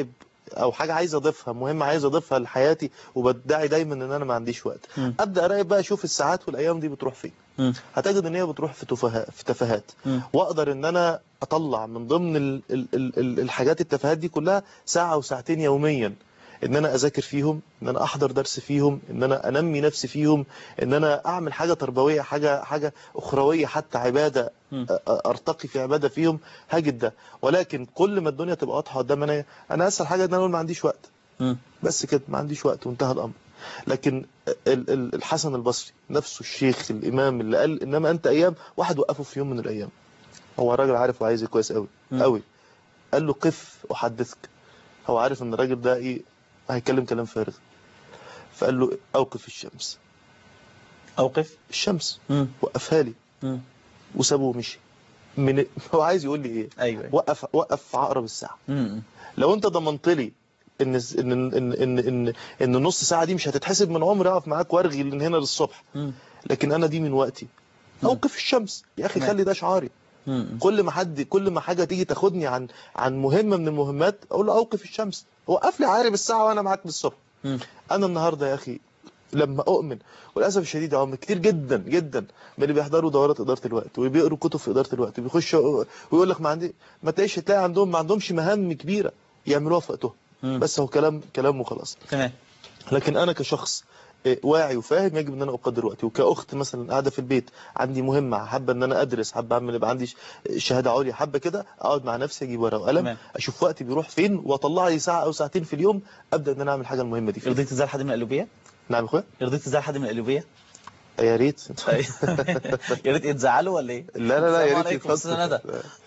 او حاجه عايز اضيفها مهمه عايز اضيفها لحياتي وبدعي دايما ان انا ما عنديش وقت مم. ابدا اراقب بقى اشوف الساعات والايام دي بتروح فين مم. هتجد ان هي بتروح في تفاهات في تفاهات مم. واقدر ان انا اطلع من ضمن ال ال ال ال الحاجات التفاهات دي كلها ساعه وساعتين يوميا ان انا اذاكر فيهم ان انا احضر درس فيهم ان انا انمي نفسي فيهم ان انا اعمل حاجه تربويه حاجه حاجه اخرويه حتى عباده مم. أ- أ- ارتقي في عباده فيهم هجد ده ولكن كل ما الدنيا تبقى واضحه قدام انا انا اسهل حاجه ان انا اقول ما عنديش وقت مم. بس كده ما عنديش وقت وانتهى الامر لكن ال- ال- الحسن البصري نفسه الشيخ الامام اللي قال انما انت ايام واحد وقفه في يوم من الايام هو راجل عارف وعايز كويس قوي مم. قوي قال له قف احدثك هو عارف ان الراجل ده ايه هيتكلم كلام فارغ فقال له اوقف الشمس اوقف الشمس مم. وقفها لي مم. وسابه ومشي من هو عايز يقول لي ايه ايوه أيوة. وقف وقف عقرب الساعه مم. لو انت ضمنت لي ان ان ان ان ان, إن النص ساعه دي مش هتتحسب من عمري اقف معاك وارغي من هنا للصبح مم. لكن انا دي من وقتي اوقف الشمس يا اخي تمام. خلي ده شعاري مم. كل ما حد كل ما حاجه تيجي تاخدني عن عن مهمه من المهمات اقول له اوقف الشمس وقف لي عارب الساعه وانا معاك للصبح مم. انا النهارده يا اخي لما اؤمن وللاسف الشديد يا عم كتير جدا جدا من اللي بيحضروا دورات اداره الوقت وبيقروا كتب في اداره الوقت وبيخشوا ويقول لك ما عندي ما تلاقيش تلاقي عندهم ما عندهمش مهام كبيره يعملوها في وقتهم مم. بس هو كلام كلام وخلاص تمام لكن انا كشخص إيه، واعي وفاهم يجب ان انا اقدر وقتي وكاخت مثلا قاعده في البيت عندي مهمه حابه ان انا ادرس حابه اعمل يبقى عندي ش- شهاده عليا حابه كده اقعد مع نفسي اجيب ورقه وقلم تمام. اشوف وقتي بيروح فين واطلع لي ساعه او ساعتين في اليوم ابدا ان انا اعمل حاجه المهمه دي فيه رضيت تزعل حد من القلوبيه نعم يا اخويا رضيت تزعل حد من القلوبيه يا ريت طيب. يا ريت يتزعلوا ولا ايه لا لا لا يا السلام ريت عليكم استاذ ندى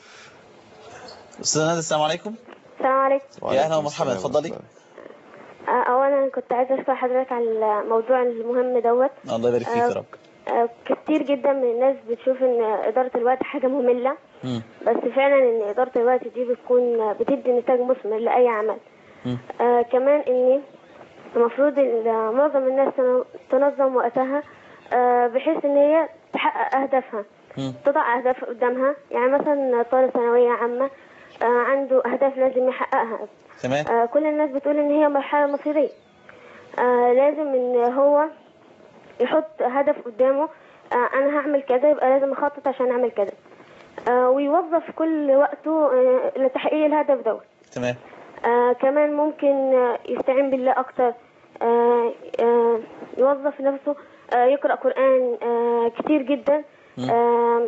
استاذ ندى السلام عليكم السلام عليكم يا اهلا ومرحبا اتفضلي آه، اولا كنت عايزه اشكر حضرتك على الموضوع المهم دوت الله يبارك فيك يا رب آه، كتير جدا من الناس بتشوف ان اداره الوقت حاجه ممله مم. بس فعلا ان اداره الوقت دي بتكون بتدي نتاج مثمر لاي عمل مم. آه كمان ان المفروض ال- معظم الناس تن- تنظم وقتها آه بحيث ان هي تحقق اهدافها مم. تضع اهداف قدامها يعني مثلا طالب ثانويه عامه آه عنده اهداف لازم يحققها تمام آه كل الناس بتقول ان هي مرحله مصيريه آه لازم ان هو يحط هدف قدامه آه انا هعمل كذا يبقى لازم اخطط عشان اعمل كذا آه ويوظف كل وقته آه لتحقيق الهدف دوت تمام آه كمان ممكن آه يستعين بالله اكتر آه آه يوظف نفسه آه يقرأ قرآن آه كتير جدا مم. آه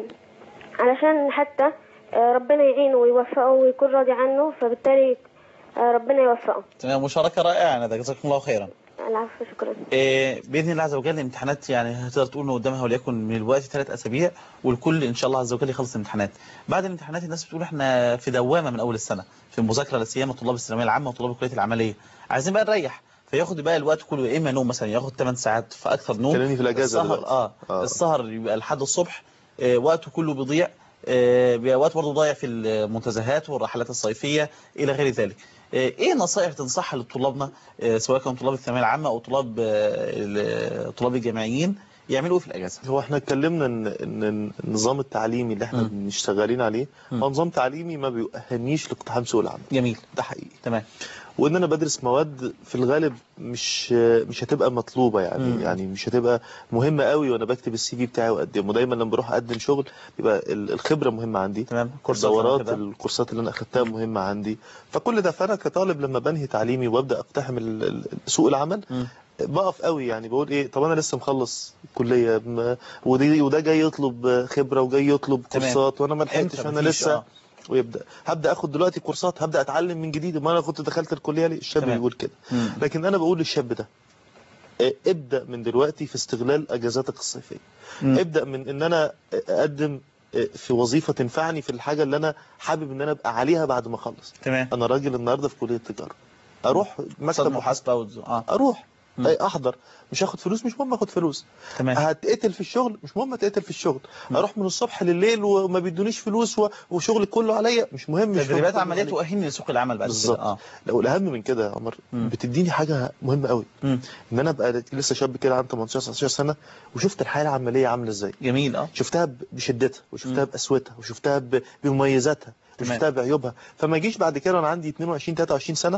علشان حتى آه ربنا يعينه ويوفقه ويكون راضي عنه فبالتالي آه ربنا يوفقه تمام مشاركه رائعه ندى جزاكم الله خيرا العفو شكرا إيه، باذن الله عز وجل الامتحانات يعني هتقدر تقول ان قدامها وليكن من الوقت ثلاث اسابيع والكل ان شاء الله عز وجل يخلص الامتحانات بعد الامتحانات الناس بتقول احنا في دوامه من اول السنه في المذاكره لا سيما طلاب الثانويه العامه وطلاب الكليات العمليه عايزين بقى نريح فياخد بقى الوقت كله يا اما نوم مثلا ياخد 8 ساعات فاكثر نوم كلامي في الأجازة السهر دلوقتي. اه, آه. السهر يبقى لحد الصبح آه وقته كله بيضيع آه بيبقى وقت برضه ضايع في المنتزهات والرحلات الصيفيه الى غير ذلك آه، ايه نصائح تنصحها لطلابنا آه، سواء كانوا طلاب الثانويه العامه او طلاب آه، ال- طلاب الجامعيين يعملوا ايه في الاجازه هو احنا اتكلمنا ان ان النظام التعليمي اللي احنا مم. مشتغلين عليه مم. هو نظام تعليمي ما بيؤهلنيش لاقتحام سوق العمل جميل ده حقيقي تمام وان انا بدرس مواد في الغالب مش مش هتبقى مطلوبه يعني مم. يعني مش هتبقى مهمه قوي وانا بكتب السي في بتاعي واقدمه دايما لما بروح اقدم شغل يبقى ال- الخبره مهمه عندي تمام كورسات الدورات كده. الكورسات اللي انا اخدتها مهمه عندي فكل ده فانا كطالب لما بنهي تعليمي وابدا اقتحم ال- ال- سوق العمل مم. بقف قوي يعني بقول ايه طب انا لسه مخلص كليه م- ودي وده جاي يطلب خبره وجاي يطلب تمام. كورسات وانا ما امتى؟ لحقتش انا مفيش، لسه آه. ويبدا هبدا اخد دلوقتي كورسات هبدا اتعلم من جديد ما انا كنت دخلت الكليه ليه الشاب تمام. بيقول كده مم. لكن انا بقول للشاب ده آه، ابدا من دلوقتي في استغلال اجازاتك الصيفيه مم. ابدا من ان انا اقدم آه، في وظيفه تنفعني في الحاجه اللي انا حابب ان انا ابقى عليها بعد ما اخلص تمام انا راجل النهارده في كليه التجاره اروح مكتب مكتب محاسبه وز... اه اروح مم. اي احضر مش هاخد فلوس مش مهم اخد فلوس تمام هتقتل في الشغل مش مهم اتقتل في الشغل اروح من الصبح لليل وما بيدونيش فلوس و- وشغل كله عليا مش مهم الشغل تدريبات كله عمليه عليا. تؤهلني لسوق العمل بعد بالظبط. كده اه لو الاهم من كده يا عمر مم. بتديني حاجه مهمه قوي مم. ان انا ابقى لسه شاب كده عندي 18 19 سنه وشفت الحياه العمليه عامله ازاي جميل اه شفتها ب- بشدتها وشفتها مم. بقسوتها وشفتها ب- بمميزاتها تمام. وشفتها بعيوبها فما اجيش بعد كده وانا عندي 22 23 سنه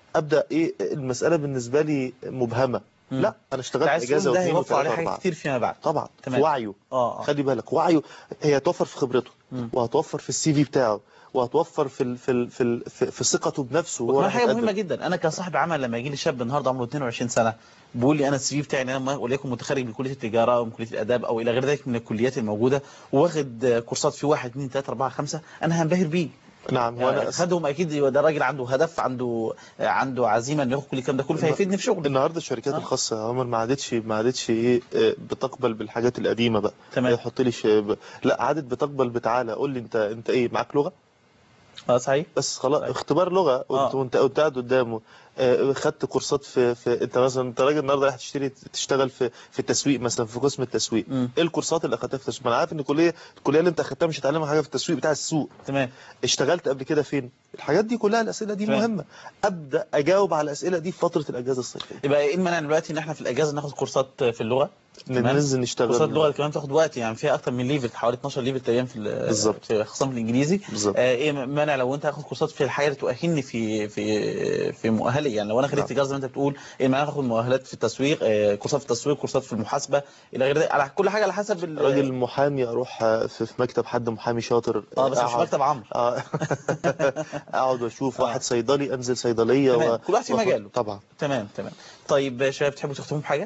ابدا ايه المساله بالنسبه لي مبهمه مم. لا انا اشتغلت عايز اجازه تقول ده واثنين هيوفر عليه وثلاثه حاجات واربعه كتير فيما بعد طبعا تمام. في وعيه اه خلي بالك وعيه هي هتوفر في خبرته مم. وهتوفر في السي في بتاعه وهتوفر في ال في ال في ال في, في ثقته بنفسه وهو وكمان رايح حاجه يتقدم. مهمه جدا انا كصاحب عمل لما يجي لي شاب النهارده عمره 22 سنه بيقول لي انا السي في بتاعي ان انا وليكن متخرج من كليه التجاره او من كليه الاداب او الى غير ذلك من الكليات الموجوده واخد كورسات في 1 2 3 4 5 انا هنبهر بيه نعم وانا يعني خدهم اكيد يبقى ده راجل عنده هدف عنده عنده عزيمه انه ياخد كل الكلام ده كله فهيفيدني في شغلي النهارده الشركات آه. الخاصه يا عمر ما عادتش ما عادتش ايه آه، بتقبل بالحاجات القديمه بقى تمام. يحط لي شاب لا عادت بتقبل بتعالى قول لي انت انت ايه معاك لغه اه صحيح بس خلاص اختبار لغه آه. وانت وانت وأنت قاعد قدامه آه، خدت كورسات في, في انت مثلا انت راجل النهارده رايح تشتري تشتغل في في التسويق مثلا في قسم التسويق مم. ايه الكورسات اللي اخدتها في التسويق ما انا عارف ان الكليه الكليه اللي انت اخدتها مش هتعلمها حاجه في التسويق بتاع السوق تمام اشتغلت قبل كده فين الحاجات دي كلها الاسئله دي تمام. مهمه ابدا اجاوب على الاسئله دي في فتره الاجازه الصيفيه يبقى ايه المانع دلوقتي ان احنا في الاجازه ناخد كورسات في اللغه تمام؟ ننزل نشتغل كورسات اللغه كمان تاخد وقت يعني فيها اكتر من ليفل حوالي 12 ليفل تقريبا في ال- بالظبط. في خصوصا في الانجليزي بالظبط. آه ايه مانع لو انت هاخد كورسات في الحاجه اللي تؤهلني في في في مؤهلي يعني لو انا خريج نعم. تجاره زي ما انت بتقول ايه مانع اخد مؤهلات في التسويق آه كورسات في التسويق كورسات في المحاسبه الى غير ذلك على كل حاجه على حسب ال- راجل محامي اروح آه، في في مكتب حد محامي شاطر اه بس مش أقعد- مكتب عمرو آه. اقعد واشوف آه. واحد صيدلي انزل صيدليه تمام. و... كل واحد في وآخد- مجاله. طبعا تمام تمام طيب يا شباب تحبوا تختموا بحاجه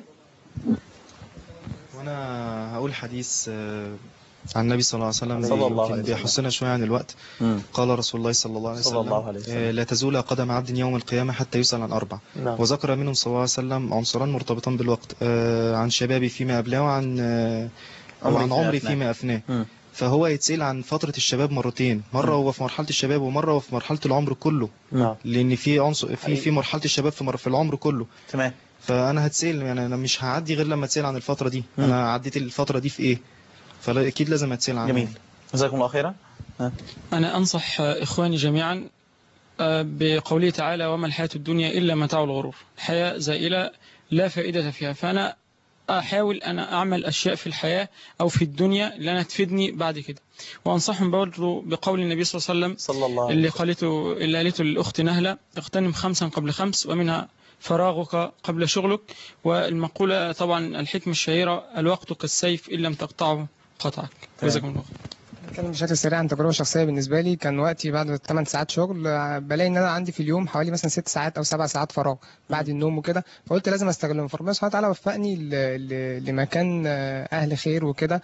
وانا هقول حديث آه، عن النبي صلى الله عليه وسلم صلى الله عليه يمكن وسلم. بيحثنا شويه عن الوقت مم. قال رسول الله صلى الله عليه صلى وسلم الله عليه وسلم. آه، لا تزول قدم عبد يوم القيامه حتى يسال عن اربع نعم وذكر منهم صلى الله عليه وسلم عنصران مرتبطان بالوقت آه، عن شبابي فيما أبلاه وعن آه، أو عمري عن فيما عمري أفناه. فيما أفناه مم. فهو يتسأل عن فترة الشباب مرتين مرة مم. هو في مرحلة الشباب ومرة هو في مرحلة العمر كله نعم لأن في عنصر في حقيقي. في مرحلة الشباب في مر- في العمر كله تمام فأنا هتسأل يعني أنا مش هعدي غير لما أتسأل عن الفترة دي مم. أنا عديت الفترة دي في إيه فأكيد لازم أتسأل عنها جميل جزاكم الله خيرا أنا أنصح آه، إخواني جميعا آه، بقوله تعالى وما الحياة الدنيا إلا متاع الغرور الحياة زائلة لا فائدة فيها فأنا أحاول أنا أعمل أشياء في الحياة أو في الدنيا اللي أنا تفيدني بعد كده وأنصحهم برضه بقول النبي صلى الله عليه وسلم صلى الله عليه اللي وسلم قالته اللي قالته للأخت نهلة اغتنم خمسا قبل خمس ومنها فراغك قبل شغلك والمقولة طبعا الحكمة الشهيرة الوقت كالسيف إن لم تقطعه قطعك تمام. جزاكم الله خير اتكلم بشكل سريع عن تجربه شخصيه بالنسبه لي كان وقتي بعد 8 ساعات شغل آه، بلاقي ان انا عندي في اليوم حوالي مثلا 6 ساعات او 7 ساعات فراغ بعد النوم وكده فقلت لازم استغلهم فربنا سبحانه وتعالى وفقني ل- ل- لمكان آه، اهل خير وكده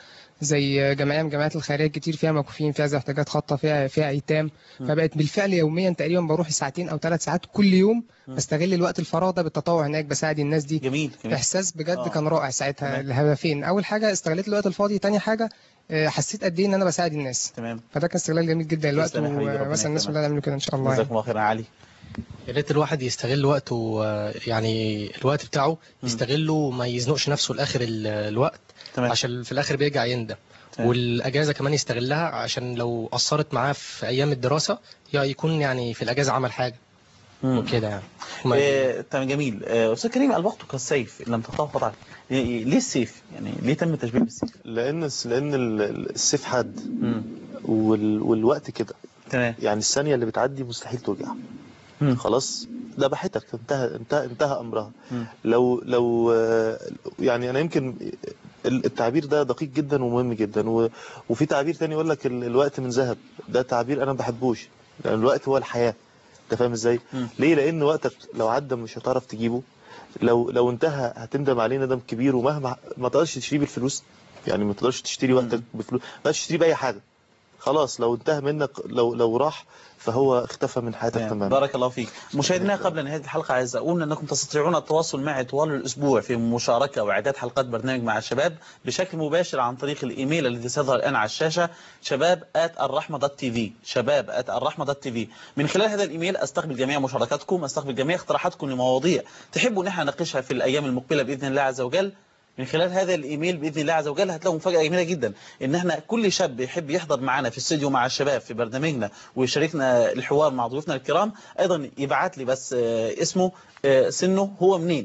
زي جمعيه من الجمعيات الخيريه كتير فيها موقوفين فيها ذوي احتياجات خاصه فيها فيها ايتام فبقت بالفعل يوميا تقريبا بروح ساعتين او ثلاث ساعات كل يوم بستغل الوقت الفراغ ده بالتطوع هناك بساعد الناس دي جميل جميل احساس بجد آه. كان رائع ساعتها تمام. الهدفين اول حاجه استغليت الوقت الفاضي تاني حاجه آه، حسيت قد ايه ان انا بساعد الناس تمام فده كان استغلال جميل جدا للوقت تسلم يا حبيبي، ربنا ومثلا الناس يكرمك. كلها يعملوا كده ان شاء الله يعني. جزاكم الله خيرا علي يا ريت الواحد يستغل وقته آه، يعني الوقت بتاعه يستغله وما يزنقش نفسه لاخر ال- الوقت تمام عشان في الاخر بيرجع يندم تمام. والاجازه كمان يستغلها عشان لو اثرت معاه في ايام الدراسه يا يكون يعني في الاجازه عمل حاجه مم. وكده يعني وما- آه، تمام جميل آه، استاذ كريم الوقت كالسيف إن لم تقطعه قطعك ليه ليه السيف يعني ليه تم التشبيه بالسيف لان لان ال- ال- السيف حاد مم. وال... والوقت كده تمام يعني الثانيه اللي بتعدي مستحيل ترجع مم. خلاص ذبحتك انتهى انتهى انتهى امرها مم. لو لو آه، يعني انا يمكن التعبير ده دقيق جدا ومهم جدا و- وفي تعبير تاني يقول لك ال- الوقت من ذهب ده تعبير انا ما بحبوش لان الوقت هو الحياه انت فاهم ازاي مم. ليه لان وقتك لو عدى مش هتعرف تجيبه لو لو انتهى هتندم عليه ندم كبير ومهما ما تقدرش تشتريه بالفلوس يعني ما تقدرش تشتري وقتك بفلوس ما تقدرش تشتريه باي حاجه خلاص لو انتهى منك لو لو راح فهو اختفى من حياتك تمام. تماما بارك الله فيك مشاهدينا قبل نهايه الحلقه عايز اقول انكم تستطيعون التواصل معي طوال الاسبوع في مشاركه واعداد حلقات برنامج مع الشباب بشكل مباشر عن طريق الايميل الذي سيظهر الان على الشاشه شباب الرحمه دوت تي في شباب الرحمه دوت تي في من خلال هذا الايميل استقبل جميع مشاركاتكم استقبل جميع اقتراحاتكم لمواضيع تحبوا ان احنا نناقشها في الايام المقبله باذن الله عز وجل من خلال هذا الايميل باذن الله عز وجل هتلاقوا مفاجاه جميله جدا ان احنا كل شاب يحب يحضر معنا في الاستوديو مع الشباب في برنامجنا ويشاركنا الحوار مع ضيوفنا الكرام ايضا يبعت لي بس آه، اسمه آه، سنه هو منين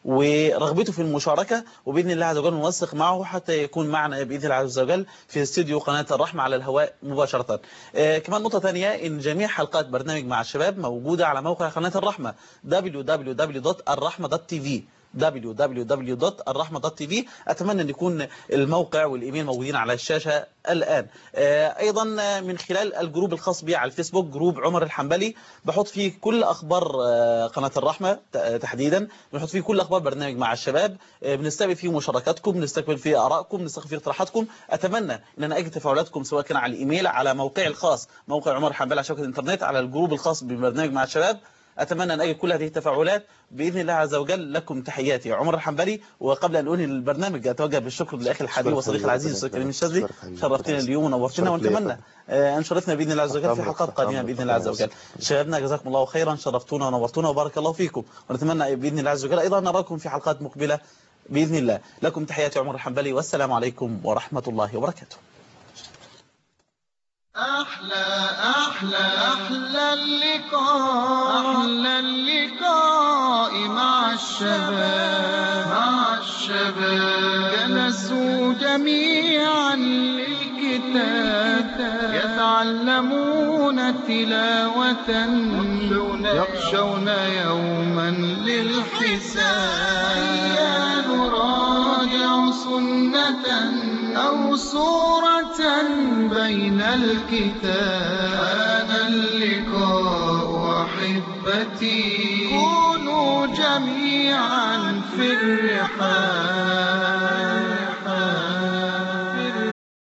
ورغبته في المشاركة وبإذن الله عز وجل ننسق معه حتى يكون معنا بإذن الله عز وجل في استديو قناة الرحمة على الهواء مباشرة آه، كمان نقطة ثانية إن جميع حلقات برنامج مع الشباب موجودة على موقع قناة الرحمة www.الرحمة.tv www.الرحمة.tv أتمنى أن يكون الموقع والإيميل موجودين على الشاشة الآن آه، أيضا آه، من خلال الجروب الخاص بي على الفيسبوك جروب عمر الحنبلي بحط فيه كل أخبار آه، قناة الرحمة ت- تحديدا بنحط فيه كل أخبار برنامج مع الشباب آه، بنستقبل فيه مشاركاتكم بنستقبل فيه آرائكم بنستقبل فيه اقتراحاتكم أتمنى أن أنا أجد تفاعلاتكم سواء كان على الإيميل على موقعي الخاص موقع عمر الحنبلي على شبكة الإنترنت على الجروب الخاص ببرنامج مع الشباب أتمنى أن أجد كل هذه التفاعلات بإذن الله عز وجل لكم تحياتي عمر الحنبلي وقبل أن أنهي البرنامج أتوجه بالشكر لأخي الحبيب شكرا وصديقي حبيبي، العزيز ربنا الأستاذ كريم يكرمك. الشاذلي شكرا حبيبي. شرفتنا اليوم ونورتنا شرف ليا ونتمنى طبعا. آه، أن شرفنا بإذن الله عز وجل في أمرك، حلقات قادمة أمرك، بإذن الله عز وجل شبابنا جزاكم الله خيرا شرفتونا ونورتونا وبارك الله فيكم ونتمنى بإذن الله عز وجل أيضا نراكم في حلقات مقبلة بإذن الله لكم تحياتي عمر الحنبلي والسلام عليكم ورحمة الله وبركاته أحلى أحلى أحلى اللقاء أحلى اللقاء مع الشباب مع الشباب جلسوا جميعا للكتاب يتعلمون تلاوة يخشون يوما للحساب هيا نراجع سنة أو سورة بين الكتاب هذا اللقاء أحبتي كونوا جميعا في الرحاب